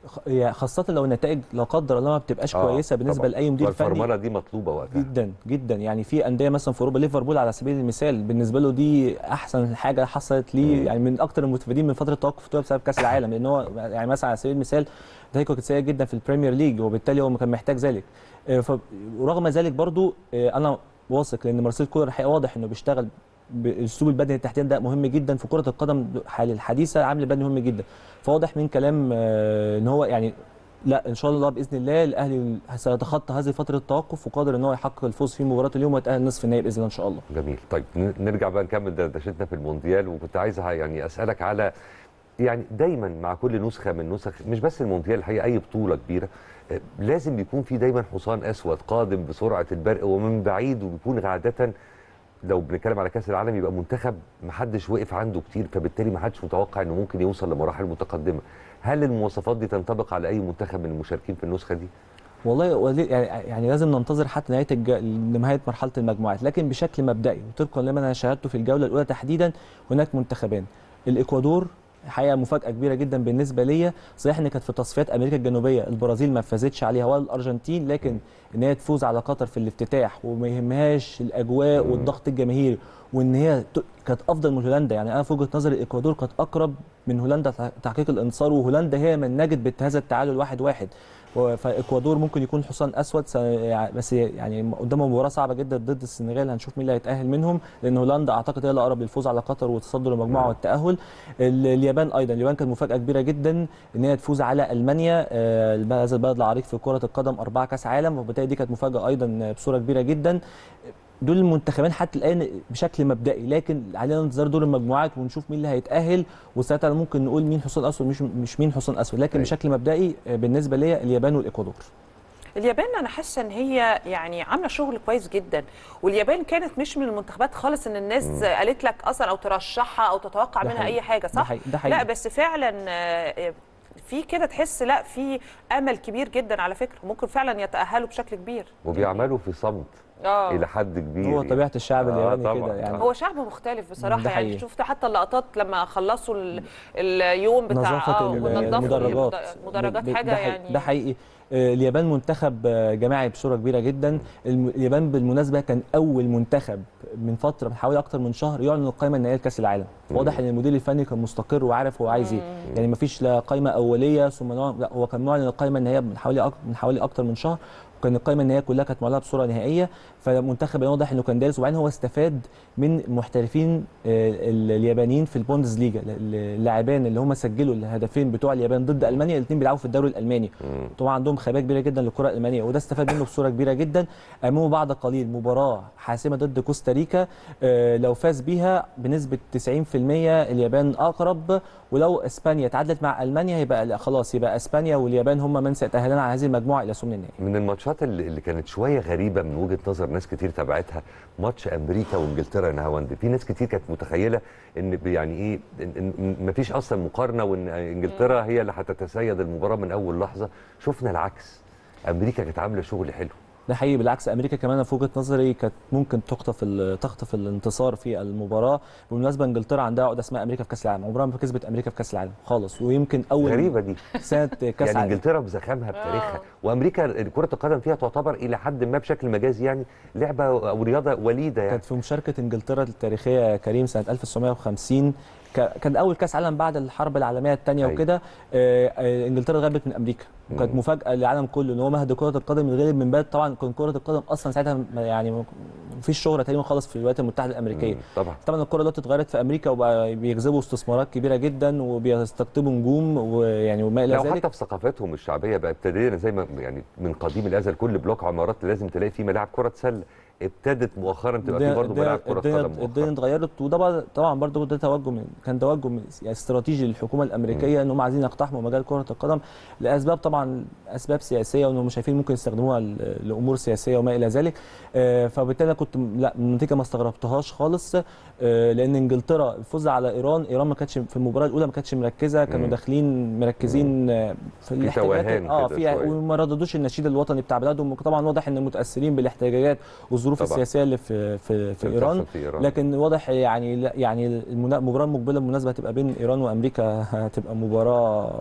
خ- يعني خاصه لو النتائج لا قدر الله ما بتبقاش آه، كويسه بالنسبه طبعاً. لاي مدير فني والفرمله دي مطلوبه وقتها جدا جدا يعني في انديه مثلا في اوروبا ليفربول على سبيل المثال بالنسبه له دي احسن حاجه حصلت ليه مم. يعني من اكتر المستفيدين من فتره التوقف بتوعه بسبب كاس العالم لان هو يعني مثلا على سبيل المثال نتائجه كانت سيئه جدا في البريمير ليج وبالتالي هو كان محتاج ذلك آه، ف- ورغم ذلك برضو آه، انا واثق لان مارسيل كولر الحقيقه واضح انه بيشتغل بالاسلوب البدني التحتاني ده مهم جدا في كره القدم حال الحديثه عامل البدني مهم جدا فواضح من كلام آه، ان هو يعني لا ان شاء الله باذن الله الاهلي سيتخطى هذه فتره التوقف وقادر ان هو يحقق الفوز في مباراه اليوم ويتاهل نصف النهائي باذن الله ان شاء الله جميل طيب ن- نرجع بقى نكمل دردشتنا في المونديال وكنت عايز ه- يعني اسالك على يعني دايما مع كل نسخه من نسخ مش بس المونديال الحقيقه اي بطوله كبيره آه، لازم يكون في دايما حصان اسود قادم بسرعه البرق ومن بعيد وبيكون عاده لو بنتكلم على كاس العالم يبقى منتخب محدش وقف عنده كتير فبالتالي محدش متوقع انه ممكن يوصل لمراحل متقدمه هل المواصفات دي تنطبق على اي منتخب من المشاركين في النسخه دي والله ولي- يعني يعني لازم ننتظر حتى نهايه الج... نهايه مرحله المجموعات لكن بشكل مبدئي وطبقا لما انا شاهدته في الجوله الاولى تحديدا هناك منتخبان الاكوادور حقيقه مفاجاه كبيره جدا بالنسبه ليا صحيح ان كانت في تصفيات امريكا الجنوبيه البرازيل ما فازتش عليها ولا الارجنتين لكن ان هي تفوز على قطر في الافتتاح وما يهمهاش الاجواء مم. والضغط الجماهيري وان هي ت- كانت افضل من هولندا يعني انا في وجهه نظري الاكوادور كانت اقرب من هولندا تح- تحقيق الانتصار وهولندا هي من نجت بهذا التعادل واحد واحد و- فاكوادور ممكن يكون حصان اسود س- يع- بس يعني قدامهم مباراه صعبه جدا ضد السنغال هنشوف مين اللي هيتاهل منهم لان هولندا اعتقد هي اللي اقرب للفوز على قطر وتصدر المجموعه نعم. والتاهل ال- اليابان ايضا اليابان كانت مفاجاه كبيره جدا ان هي تفوز على المانيا آه، الب- هذا البلد العريق في كره القدم اربعه كاس عالم وبالتالي دي كانت مفاجاه ايضا بصوره كبيره جدا دول المنتخبين حتى الان بشكل مبدئي لكن علينا انتظار دور المجموعات ونشوف مين اللي هيتاهل وساعتها ممكن نقول مين حصان اسود مش مش مين حصان اسود لكن أيوة. بشكل مبدئي آه، بالنسبه ليا اليابان والاكوادور اليابان انا حاسه ان هي يعني عامله شغل كويس جدا واليابان كانت مش من المنتخبات خالص ان الناس مم. قالت لك اصلا او ترشحها او تتوقع ده منها حقيقي. اي حاجه ده صح حقيقي. ده حقيقي. لا بس فعلا آه، في كده تحس لا في امل كبير جدا على فكره ممكن فعلا يتاهلوا بشكل كبير وبيعملوا في صمت اه الى حد كبير هو طبيعه الشعب آه، الياباني طبعاً. كده يعني هو شعب مختلف بصراحه ده يعني حقيقي. شفت حتى اللقطات لما خلصوا ال- اليوم بتاع نظافه آه، ال- ونضفوا المدرجات المدرجات ب- ب- حاجه ده حقيقي- يعني ده حقيقي آه، اليابان منتخب آه، جماعي بصوره كبيره جدا الم- اليابان بالمناسبه كان اول منتخب من فتره من حوالي اكتر من شهر يعلن القائمه النهائيه لكاس العالم مم. واضح ان المدير الفني كان مستقر وعارف هو عايز ايه مم. يعني مفيش لا قائمه اوليه ثم نوع- لا هو كان معلن القائمه النهائيه من حوالي أك- من حوالي اكتر من شهر وكان القائمه النهائيه كلها كانت معلنه بصوره نهائيه فالمنتخب واضح انه كان دارس وبعدين هو استفاد من محترفين آه، ال- اليابانيين في البوندز ليجا اللاعبين اللي هم سجلوا الهدفين بتوع اليابان ضد المانيا الاثنين بيلعبوا في الدوري الالماني مم. طبعا عندهم خبايه كبيره جدا للكره الالمانيه وده استفاد منه بصوره كبيره جدا امامه بعد قليل مباراه حاسمه ضد كوستاريكا آه، لو فاز بيها بنسبه 90% اليابان اقرب ولو اسبانيا تعادلت مع المانيا يبقى لا، خلاص يبقى اسبانيا واليابان هم من سيتاهلان على هذه المجموعه الى ثمن النهائي من الماتشات اللي اللي كانت شويه غريبه من وجهه نظر ناس كتير تابعتها ماتش امريكا وانجلترا نهاوند في ناس كتير كانت متخيله ان ب- يعني ايه إن- إن مفيش اصلا مقارنه وان انجلترا هي اللي هتتسيد المباراه من اول لحظه شفنا العكس امريكا كانت عامله شغل حلو ده حقيقي بالعكس امريكا كمان في وجهه نظري كانت ممكن تخطف ال- تخطف الانتصار في المباراه بالمناسبه انجلترا عندها عقده اسمها امريكا في كاس العالم عمرها ما كسبت امريكا في كاس العالم خالص ويمكن اول غريبه دي سنه كاس يعني عالم انجلترا بزخامها بتاريخها آه. وامريكا كره القدم فيها تعتبر الى حد ما بشكل مجازي يعني لعبه او رياضه وليده يعني كانت في مشاركه انجلترا التاريخيه يا كريم سنه 1950 ك- كان اول كاس عالم بعد الحرب العالميه الثانيه أيوة. وكده آه، آه، انجلترا غلبت من امريكا وكانت مم. مفاجاه للعالم كله ان هو مهد كره القدم يتغلب من بلد طبعا كان كره القدم اصلا ساعتها ما- يعني ما فيش شهره تقريبا خالص في الولايات المتحده الامريكيه مم، طبعا طبعا الكره دلوقتي اتغيرت في امريكا وبقى بيجذبوا استثمارات كبيره جدا وبيستقطبوا نجوم ويعني وما الى لا ذلك وحتى في ثقافتهم الشعبيه بقى ابتدينا زي ما يعني من قديم الازل كل بلوك عمارات لازم تلاقي فيه ملاعب كره سله ابتدت مؤخرا تبقى فيه الدنيا- برضه ملاعب كره الدنيا- قدم الدنيا مؤخرا اتغيرت وده بقى- طبعا برضه ده توجه من كان توجه من يعني استراتيجي للحكومه الامريكيه ان هم عايزين يقتحموا مجال كره القدم لاسباب طبعا اسباب سياسيه وانهم شايفين ممكن يستخدموها ل- لامور سياسيه وما الى ذلك آه، فبالتالي أنا كنت م- لا النتيجه ما استغربتهاش خالص آه، لان انجلترا الفوز على ايران ايران ما كانتش في المباراه الاولى ما كانتش مركزه كانوا مم. داخلين مركزين آه، في الاحتجاجات توهان اه كده في شوية. وما رددوش النشيد الوطني بتاع بلادهم طبعا واضح ان متاثرين بالاحتجاجات والظروف طبعاً. السياسيه اللي في في, في اللي ايران بتحصل في ايران لكن واضح يعني لا يعني المنا- المباراه المقبله بالمناسبه هتبقى بين ايران وامريكا هتبقى مباراه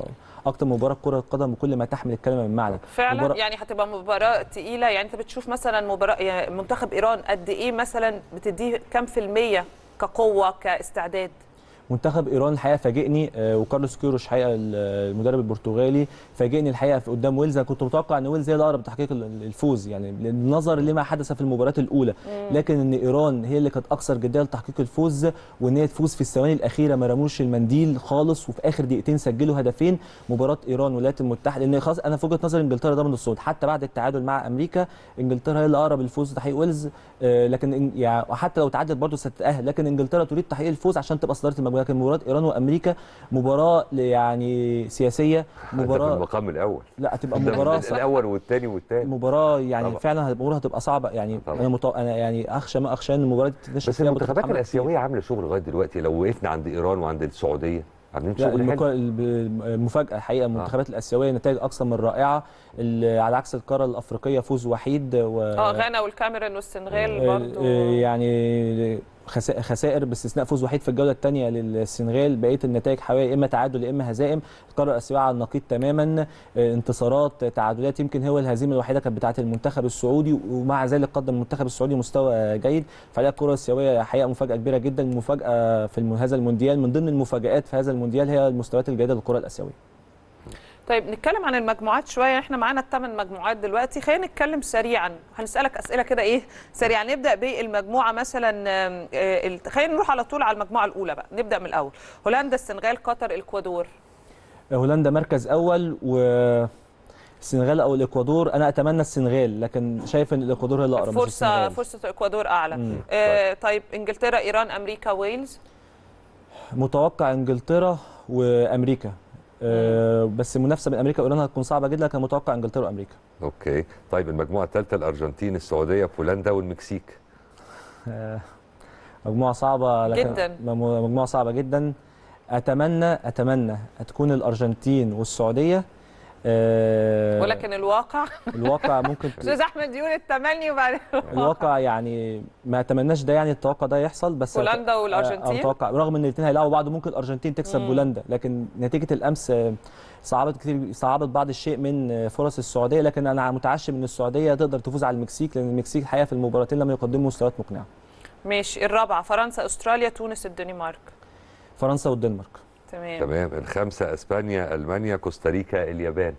اكتر مباراه كره القدم بكل ما تحمل الكلمه من معنى فعلا مباراة- يعني هتبقى مباراه تقيله يعني انت بتشوف مثلا مباراه يعني منتخب ايران قد ايه مثلا بتديه كام في الميه كقوه كاستعداد منتخب ايران الحقيقه فاجئني آه، وكارلوس كيروش الحقيقه المدرب البرتغالي فاجئني الحقيقه في قدام ويلز انا كنت متوقع ان ويلز هي الاقرب لتحقيق ال- الفوز يعني بالنظر لما حدث في المباراه الاولى لكن ان ايران هي اللي كانت اكثر جديه لتحقيق الفوز وان هي تفوز في الثواني الاخيره ما رموش المنديل خالص وفي اخر دقيقتين سجلوا هدفين مباراه ايران والولايات المتحده لان خلاص انا في وجهه نظري انجلترا ضمن الصعود حتى بعد التعادل مع امريكا انجلترا هي اللي اقرب للفوز لتحقيق ويلز آه، لكن إن- يعني حتى لو تعادلت برضه ستتاهل لكن انجلترا تريد تحقيق الفوز عشان تبقى صداره المجموعه لكن مباراه ايران وامريكا مباراه يعني سياسيه ده في مباراه المقام الاول لا هتبقى ده مباراه من الاول والثاني والثالث مباراه يعني طبعا. فعلا الامور هتبقى صعبه يعني طبعا. انا متو... انا يعني اخشى ما اخشى ان المباراه دي تتنشر بس فيها المنتخبات بطولات حمراء كتير. الاسيويه عامله شغل لغايه دلوقتي لو وقفنا عند ايران وعند السعوديه عاملين لا شغل المك... حلو الب- المفاجاه الحقيقه المنتخبات الاسيويه نتائج اكثر من رائعه ال- على عكس القاره الافريقيه فوز وحيد و... اه غانا والكاميرون والسنغال آه، برضو آه، يعني خسا- خسائر باستثناء فوز وحيد في الجوله الثانيه للسنغال بقيه النتائج حوالي يا اما تعادل يا اما هزائم القاره الاسيويه على النقيض تماما آه، انتصارات تعادلات يمكن هو الهزيمه الوحيده كانت بتاعه المنتخب السعودي ومع ذلك قدم المنتخب السعودي مستوى جيد فعليها الكره الاسيويه حقيقه مفاجاه كبيره جدا مفاجاه في الم- هذا المونديال من ضمن المفاجات في هذا المونديال هي المستويات الجيده للكره الاسيويه طيب نتكلم عن المجموعات شويه احنا معانا الثمان مجموعات دلوقتي خلينا نتكلم سريعا هنسالك اسئله كده ايه سريعا نبدا بالمجموعه مثلا آم، آه، ال- خلينا نروح على طول على المجموعه الاولى بقى نبدا من الاول هولندا السنغال قطر الاكوادور هولندا مركز اول و السنغال او الاكوادور انا اتمنى السنغال لكن شايف ان الاكوادور هي اللي اقرب مش فرصه السنغال. فرصه الاكوادور اعلى مم. آه طيب انجلترا ايران امريكا ويلز متوقع انجلترا وامريكا آه، بس المنافسه بين امريكا وايران هتكون صعبه جدا لكن متوقع انجلترا وامريكا اوكي طيب المجموعه الثالثه الارجنتين السعوديه بولندا والمكسيك آه، مجموعه صعبه لكن جداً. مم- مجموعه صعبه جدا اتمنى اتمنى تكون الارجنتين والسعوديه آه، ولكن الواقع الواقع ممكن ت- استاذ احمد يقول التمني وبعدين الواقع يعني ما اتمناش ده يعني التوقع ده يحصل بس هولندا أت- والأرجنتين؟ آه، اتوقع رغم ان الاثنين هيلعبوا بعض ممكن الارجنتين تكسب مم. بولندا لكن نتيجه الامس آه، صعبت كتير صعبت بعض الشيء من آه، فرص السعوديه لكن انا متعشم ان السعوديه تقدر تفوز على المكسيك لان المكسيك الحقيقه في المباراتين لم يقدموا مستويات مقنعه ماشي الرابعه فرنسا استراليا تونس الدنمارك فرنسا والدنمارك تمام تمام الخمسه اسبانيا المانيا كوستاريكا اليابان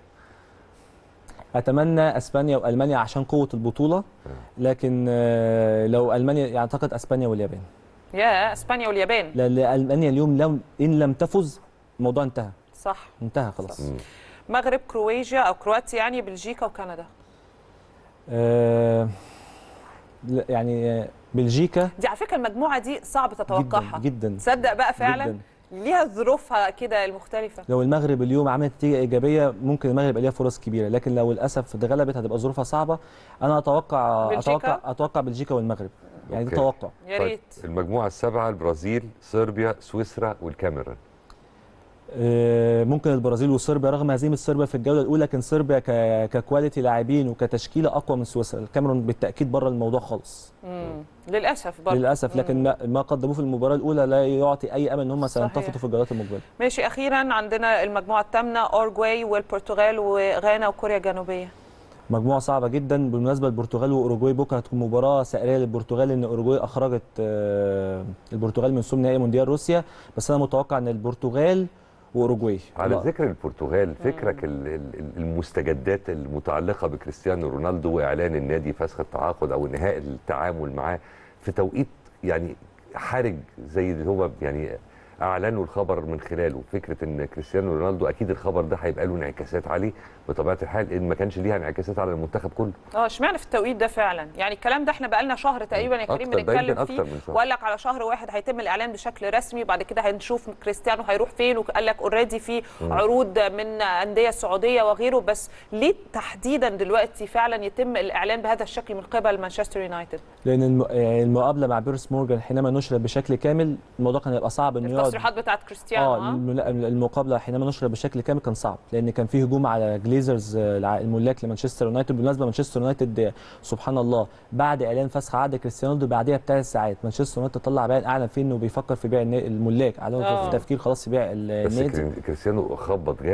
اتمنى اسبانيا والمانيا عشان قوه البطوله لكن آه، لو المانيا يعني اعتقد اسبانيا واليابان يا اسبانيا واليابان لان المانيا اليوم لو ان لم تفز الموضوع انتهى صح انتهى خلاص مم. مغرب كرواتيا او كرواتيا يعني بلجيكا وكندا آه، لا، يعني آه، بلجيكا دي على فكره المجموعه دي صعب تتوقعها جدا جدا تصدق بقى فعلا جداً. ليها ظروفها كده المختلفه لو المغرب اليوم عملت نتيجه ايجابيه ممكن المغرب يبقى ليها فرص كبيره لكن لو للاسف اتغلبت هتبقى ظروفها صعبه انا اتوقع بلجيكا؟ اتوقع اتوقع بلجيكا والمغرب يعني ده أوكي. توقع يا طيب ريت المجموعه السابعه البرازيل صربيا سويسرا والكاميرون آه، ممكن البرازيل وصربيا رغم هزيمه صربيا في الجوله الاولى لكن صربيا ك- ككواليتي لاعبين وكتشكيله اقوى من سويسرا الكاميرون بالتاكيد بره الموضوع خالص مم. للاسف برضه للاسف لكن مم. ما, ما قدموه في المباراه الاولى لا يعطي اي امل ان هم صحيح. سينتفضوا في الجولات المقبله ماشي اخيرا عندنا المجموعه الثامنه اورجواي والبرتغال وغانا وكوريا الجنوبيه مجموعه صعبه جدا بالمناسبه البرتغال واوروجواي بكره هتكون مباراه سائريه للبرتغال لان اوروجواي اخرجت آه، البرتغال من ثمن نهائي مونديال روسيا بس انا متوقع ان البرتغال واوروجواي على لا، ذكر البرتغال فكرك ال- ال- المستجدات المتعلقه بكريستيانو رونالدو واعلان النادي فسخ التعاقد او انهاء التعامل معاه في توقيت يعني حرج زي اللي هو يعني اعلنوا الخبر من خلاله فكره ان كريستيانو رونالدو اكيد الخبر ده هيبقى له انعكاسات عليه بطبيعه الحال ان ما كانش ليها انعكاسات على المنتخب كله اه اشمعنى في التوقيت ده فعلا يعني الكلام ده احنا بقالنا شهر تقريبا يا كريم أكتر، ده يمكن بنتكلم أكتر فيه من شهر. وقال لك على شهر واحد هيتم الاعلان بشكل رسمي وبعد كده هنشوف كريستيانو هيروح فين وقال لك اوريدي في عروض من انديه سعوديه وغيره بس ليه تحديدا دلوقتي فعلا يتم الاعلان بهذا الشكل من قبل مانشستر يونايتد لان الم- يعني المقابله مع بيرس مورجان حينما نشرت بشكل كامل الموضوع كان هيبقى صعب انه يقعد التصريحات بتاعت كريستيانو اه اه الم- المقابله حينما نشرت بشكل كامل كان صعب لان كان في هجوم على جليزرز آه، الع- الملاك لمانشستر يونايتد بالمناسبه مانشستر يونايتد آه، سبحان الله بعد اعلان فسخ عقد كريستيانو رونالدو بعدها بثلاث ساعات مانشستر يونايتد طلع بيان اعلن فيه انه بيفكر في بيع النا- الملاك اعلنوا آه. في تفكير خلاص في بيع ال- بس النادي كري- كريستيانو خبط جامد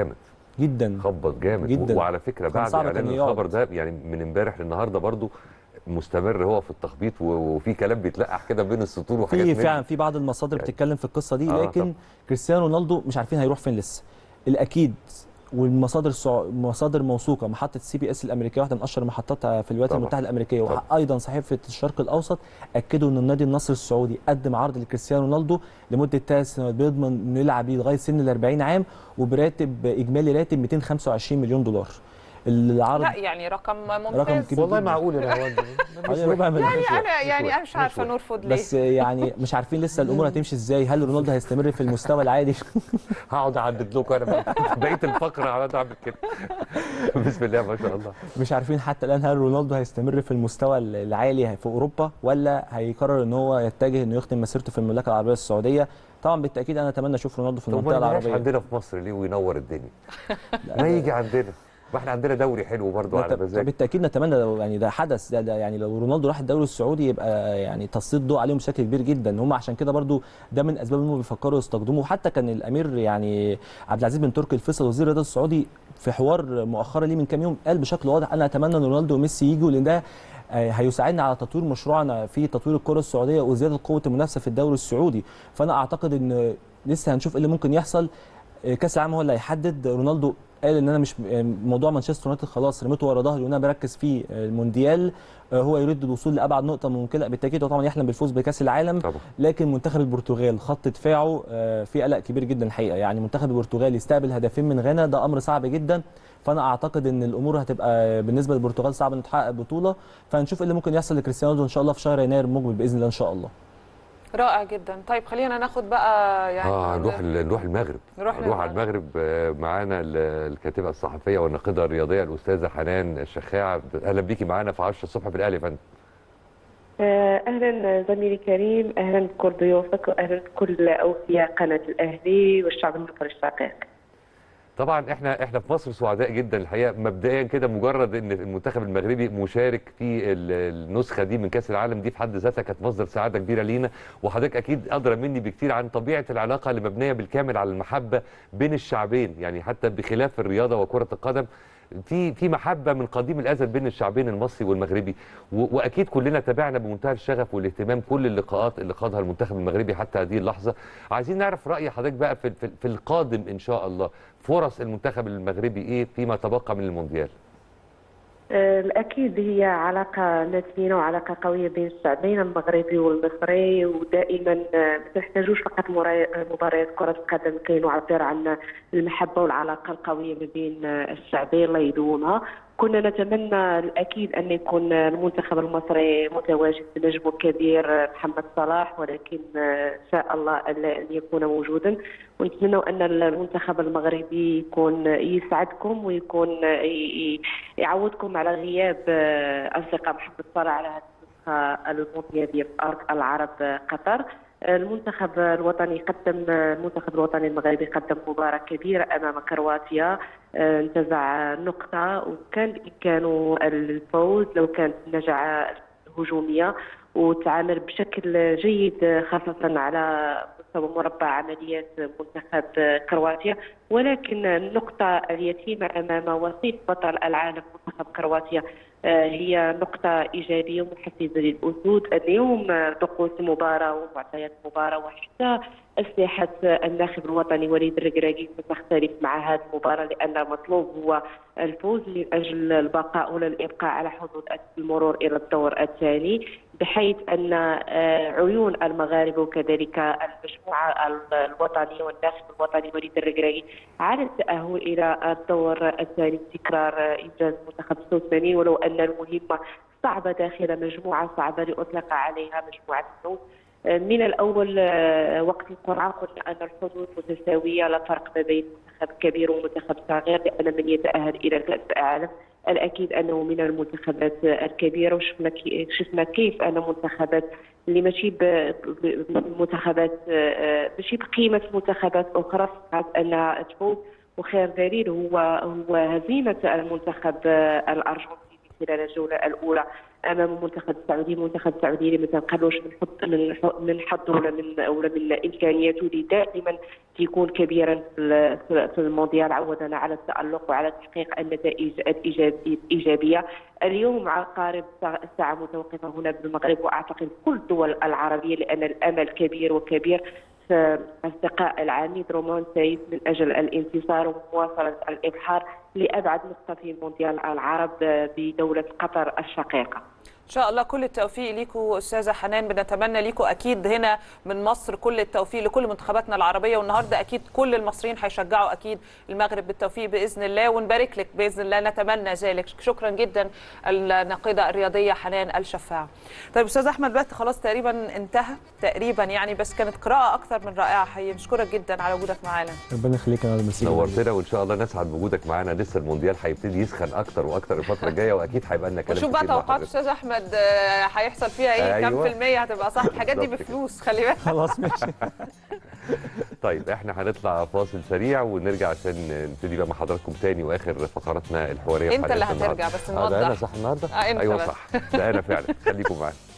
جدا خبط جامد جداً. وعلى فكره كان بعد صعب اعلان كان يقعد. الخبر ده يعني من امبارح للنهارده برضو مستمر هو في التخبيط و- وفي كلام بيتلقح كده بين السطور وحاجات في من فعلا في بعض المصادر يعني- بتتكلم في القصه دي آه، لكن طبعاً. كريستيانو رونالدو مش عارفين هيروح فين لسه الاكيد والمصادر السع... مصادر موثوقه محطه سي بي اس الامريكيه واحده من اشهر محطاتها في الولايات طبعاً. المتحده الامريكيه طبعاً. وايضا صحيفه الشرق الاوسط اكدوا ان النادي النصر السعودي قدم عرض لكريستيانو رونالدو لمده ثلاث سنوات بيضمن انه يلعب بيه لغايه سن ال 40 عام وبراتب اجمالي راتب 225 مليون دولار العرض لا يعني رقم ممتاز رقم كبير والله جداً. معقول يا نهاوند حوالي ربع مليون يعني مش انا وحش، يعني مش انا مش وحش، عارفه مش نرفض ليه بس يعني مش عارفين لسه الامور هتمشي ازاي هل رونالدو هيستمر في المستوى العادي هقعد اعدد لكم انا بقيه الفقره هقعد اعمل كده بسم الله ما شاء الله مش عارفين حتى الان هل رونالدو هيستمر في المستوى العالي في اوروبا ولا هيقرر ان هو يتجه انه يختم مسيرته في المملكه العربيه السعوديه طبعا بالتاكيد انا اتمنى اشوف رونالدو في طب المنطقه ما نجيش العربيه عندنا في مصر ليه وينور الدنيا ما يجي عندنا ما احنا عندنا دوري حلو برضه على نت- مزاج بالتاكيد نتمنى لو يعني ده حدث ده, ده يعني لو رونالدو راح الدوري السعودي يبقى يعني تسليط ضوء عليهم بشكل كبير جدا هم عشان كده برضو ده من اسباب انهم بيفكروا يستخدموه وحتى كان الامير يعني عبد العزيز بن تركي الفيصل وزير الرياضه السعودي في حوار مؤخرا ليه من كام يوم قال بشكل واضح انا اتمنى ان رونالدو وميسي يجوا لان ده آه، هيساعدنا على تطوير مشروعنا في تطوير الكره السعوديه وزياده قوه المنافسه في الدوري السعودي فانا اعتقد ان لسه هنشوف ايه اللي ممكن يحصل آه، كاس العالم هو اللي هيحدد رونالدو قال ان انا مش آه، موضوع مانشستر يونايتد خلاص رميته ورا ظهري وانا بركز في آه، المونديال آه، هو يريد الوصول لابعد نقطه ممكنه بالتاكيد هو طبعا يحلم بالفوز بكاس العالم طبعا لكن منتخب البرتغال خط دفاعه آه، في قلق كبير جدا الحقيقه يعني منتخب البرتغال يستقبل هدفين من غانا ده امر صعب جدا فانا اعتقد ان الامور هتبقى بالنسبه للبرتغال صعب ان تحقق بطوله فهنشوف ايه اللي ممكن يحصل لكريستيانو رونالدو ان شاء الله في شهر يناير المقبل باذن الله ان شاء الله رائع جدا طيب خلينا ناخد بقى يعني اه نروح ال- نروح المغرب نروح نروح على المغرب آه، معانا ال- الكاتبه الصحفيه والناقده الرياضيه الاستاذه حنان الشخاع اهلا بيكي معانا في 10 الصبح في الاهلي يا فندم آه، اهلا زميلي كريم اهلا بكل ضيوفك واهلا بكل اوفياء قناه الاهلي والشعب المصري الشقيق طبعا احنا احنا في مصر سعداء جدا الحقيقه مبدئيا كده مجرد ان المنتخب المغربي مشارك في ال- النسخه دي من كاس العالم دي في حد ذاتها كانت مصدر سعاده كبيره لينا وحضرتك اكيد ادرى مني بكتير عن طبيعه العلاقه اللي مبنيه بالكامل على المحبه بين الشعبين يعني حتى بخلاف الرياضه وكره القدم في في محبه من قديم الازل بين الشعبين المصري والمغربي و- واكيد كلنا تابعنا بمنتهى الشغف والاهتمام كل اللقاءات اللي خاضها المنتخب المغربي حتى هذه اللحظه عايزين نعرف راي حضرتك بقى في في, في القادم ان شاء الله فرص المنتخب المغربي ايه فيما تبقى من المونديال آه، الأكيد هي علاقة متينة وعلاقة قوية بين الشعبين المغربي والمصري ودائما آه، ما تحتاجوش فقط مرا- مباريات كرة القدم كي نعبر عن المحبة والعلاقة القوية ما بين آه، الشعبين الله يدومها كنا نتمنى الأكيد أن يكون المنتخب المصري متواجد بنجمه الكبير آه، محمد صلاح ولكن آه، شاء الله ألا أن يكون موجودا ونتمنى أن المنتخب المغربي يكون يسعدكم ويكون ي- ي- يعودكم على غياب آه، أصدقاء محمد صلاح على هذه النسخة المونديالية في أرض العرب آه، قطر آه، المنتخب الوطني قدم آه، المنتخب الوطني المغربي قدم مباراة كبيرة أمام كرواتيا آه، انتزع نقطة وكان بإمكانه الفوز لو كانت النجعة هجومية وتعامل بشكل جيد خاصة على مستوى مربع عمليات منتخب كرواتيا ولكن النقطة اليتيمة أمام وصيف بطل العالم منتخب كرواتيا آه، هي نقطة إيجابية ومحفزة للأسود اليوم آه، طقوس المباراة ومعطيات المباراة وحتى أسلحة الناخب الوطني وليد الركراكي ستختلف مع هذه المباراة لأن المطلوب هو الفوز من أجل البقاء ولا الإبقاء على حدود المرور إلى الدور الثاني بحيث أن آه، عيون المغاربة وكذلك المجموعة ال- الوطنية والناخب الوطني وليد الركراكي على التأهل إلى الدور الثاني تكرار آه، إنجاز المنتخب 86 ولو أن المهمة صعبة داخل مجموعة صعبة لأطلق عليها مجموعة النوم من الاول آه، وقت القرعه قلنا ان الحظوظ متساويه لا فرق ما بين منتخب كبير ومنتخب صغير لان من يتاهل الى كاس العالم الاكيد انه من المنتخبات الكبيره وشفنا كي- شفنا كيف ان منتخبات اللي ماشي ب- ب- منتخبات آه، ماشي بقيمه منتخبات اخرى استطاعت انها تفوز وخير دليل هو هو هزيمه المنتخب آه، الارجنتيني خلال الجوله الاولى امام المنتخب السعودي، المنتخب السعودي ما تنقلوش من حط من ح- من حظه ولا من ولا من امكانياته اللي دائما تيكون كبيرا في ال- في في المونديال عودنا على التالق وعلى تحقيق النتائج الإيجابي- الايجابيه. اليوم عقارب الساعة- الساعه متوقفه هنا بالمغرب واعتقد كل الدول العربيه لان الامل كبير وكبير في اصدقاء العميد رومان سيف من اجل الانتصار ومواصله الابحار لابعد نقطه في مونديال العرب بدوله قطر الشقيقه. ان شاء الله كل التوفيق ليكم استاذه حنان بنتمنى ليكم اكيد هنا من مصر كل التوفيق لكل منتخباتنا العربيه والنهارده اكيد كل المصريين هيشجعوا اكيد المغرب بالتوفيق باذن الله ونبارك لك باذن الله نتمنى ذلك شكرا جدا الناقده الرياضيه حنان الشفاع طيب استاذ احمد الوقت خلاص تقريبا انتهى تقريبا يعني بس كانت قراءه اكثر من رائعه حقيقي بشكرك جدا على وجودك معانا ربنا يخليك يا ميرسي نورتنا وان شاء الله نسعد بوجودك معانا لسه المونديال هيبتدي يسخن اكتر واكتر الفتره الجايه واكيد هيبقى لنا كلام وشوف بقى كتير مع توقعات حضرتك. استاذ احمد آه، هيحصل فيها ايه كام أيوة. في الميه هتبقى صح الحاجات دي بالظبط كده. بفلوس خلي بالك خلاص ماشي طيب احنا هنطلع فاصل سريع ونرجع عشان نبتدي بقى مع حضراتكم تاني واخر فقراتنا الحواريه في انت اللي حلقتنا هترجع النهاردة. بس اه ده انا نوضح صح النهارده آه، أنت ايوه بس. صح ده انا فعلا خليكم معانا